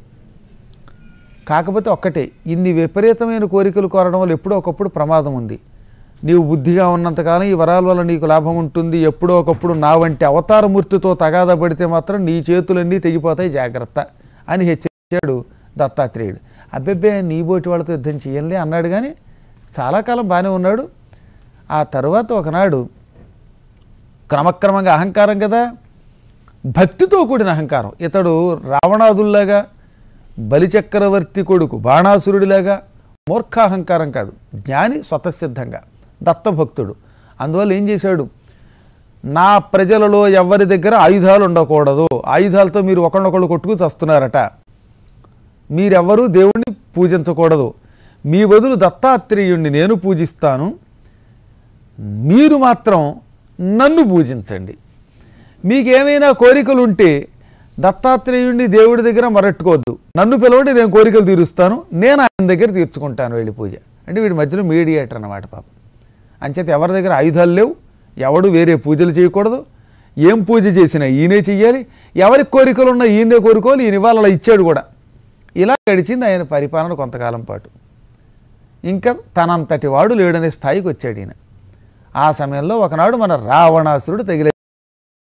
కాకపోతే ఒక్కటే ఇన్ని విపరీతమైన కోరికలు కోరడం వల్ల ఎప్పుడో ఒకప్పుడు ప్రమాదం ఉంది నీవు బుద్ధిగా ఉన్నంతకాలం ఈ వరాల వల్ల నీకు లాభం ఉంటుంది ఎప్పుడో ఒకప్పుడు నా వంటి అవతారమూర్తితో తగాదా పడితే మాత్రం నీ చేతులన్నీ తెగిపోతాయి జాగ్రత్త అని హెచ్చరించాడు దత్తాత్రేయుడు అబ్బెబ్బే నీ బోటి వాళ్ళతో యుద్ధం చేయంలే అన్నాడు కానీ చాలా కాలం బాగానే ఉన్నాడు ఆ తర్వాత ఒకనాడు క్రమక్రమంగా అహంకారం కదా భక్తితో కూడిన అహంకారం ఇతడు రావణాదుల్లాగా బలిచక్రవర్తి కొడుకు బాణాసురుడిలాగా మూర్ఖాహంకారం కాదు జ్ఞాని స్వతసిద్ధంగా దత్తభక్తుడు అందువల్ల ఏం చేశాడు నా ప్రజలలో ఎవరి దగ్గర ఆయుధాలు ఉండకూడదు ఆయుధాలతో మీరు ఒకళ్ళొకళ్ళు కొట్టుకు చస్తున్నారట మీరెవ్వరూ దేవుణ్ణి పూజించకూడదు మీ బదులు దత్తాత్రేయుణ్ణి నేను పూజిస్తాను మీరు మాత్రం నన్ను పూజించండి మీకేమైనా కోరికలు ఉంటే దత్తాత్రేయుణ్ణి దేవుడి దగ్గర మరట్టుకోవద్దు నన్ను పిలవండి నేను కోరికలు తీరుస్తాను నేను ఆయన దగ్గర తీర్చుకుంటాను వెళ్ళి పూజ అంటే వీడి మధ్యలో మీడియేటర్ అన్నమాట పాపం అంచేత ఎవరి దగ్గర ఆయుధాలు లేవు ఎవడు వేరే పూజలు చేయకూడదు ఏం పూజ చేసినా ఈయనే చెయ్యాలి ఎవరి కోరికలు ఉన్నా ఈయనే కోరుకోవాలి ఈయన ఇవాళ అలా ఇచ్చాడు కూడా ఇలా గడిచింది ఆయన పరిపాలన కొంతకాలం పాటు ఇంకా తనంతటి వాడు లేడనే స్థాయికి వచ్చాడు ఈయన ఆ సమయంలో ఒకనాడు మన రావణాసురుడు తగిలే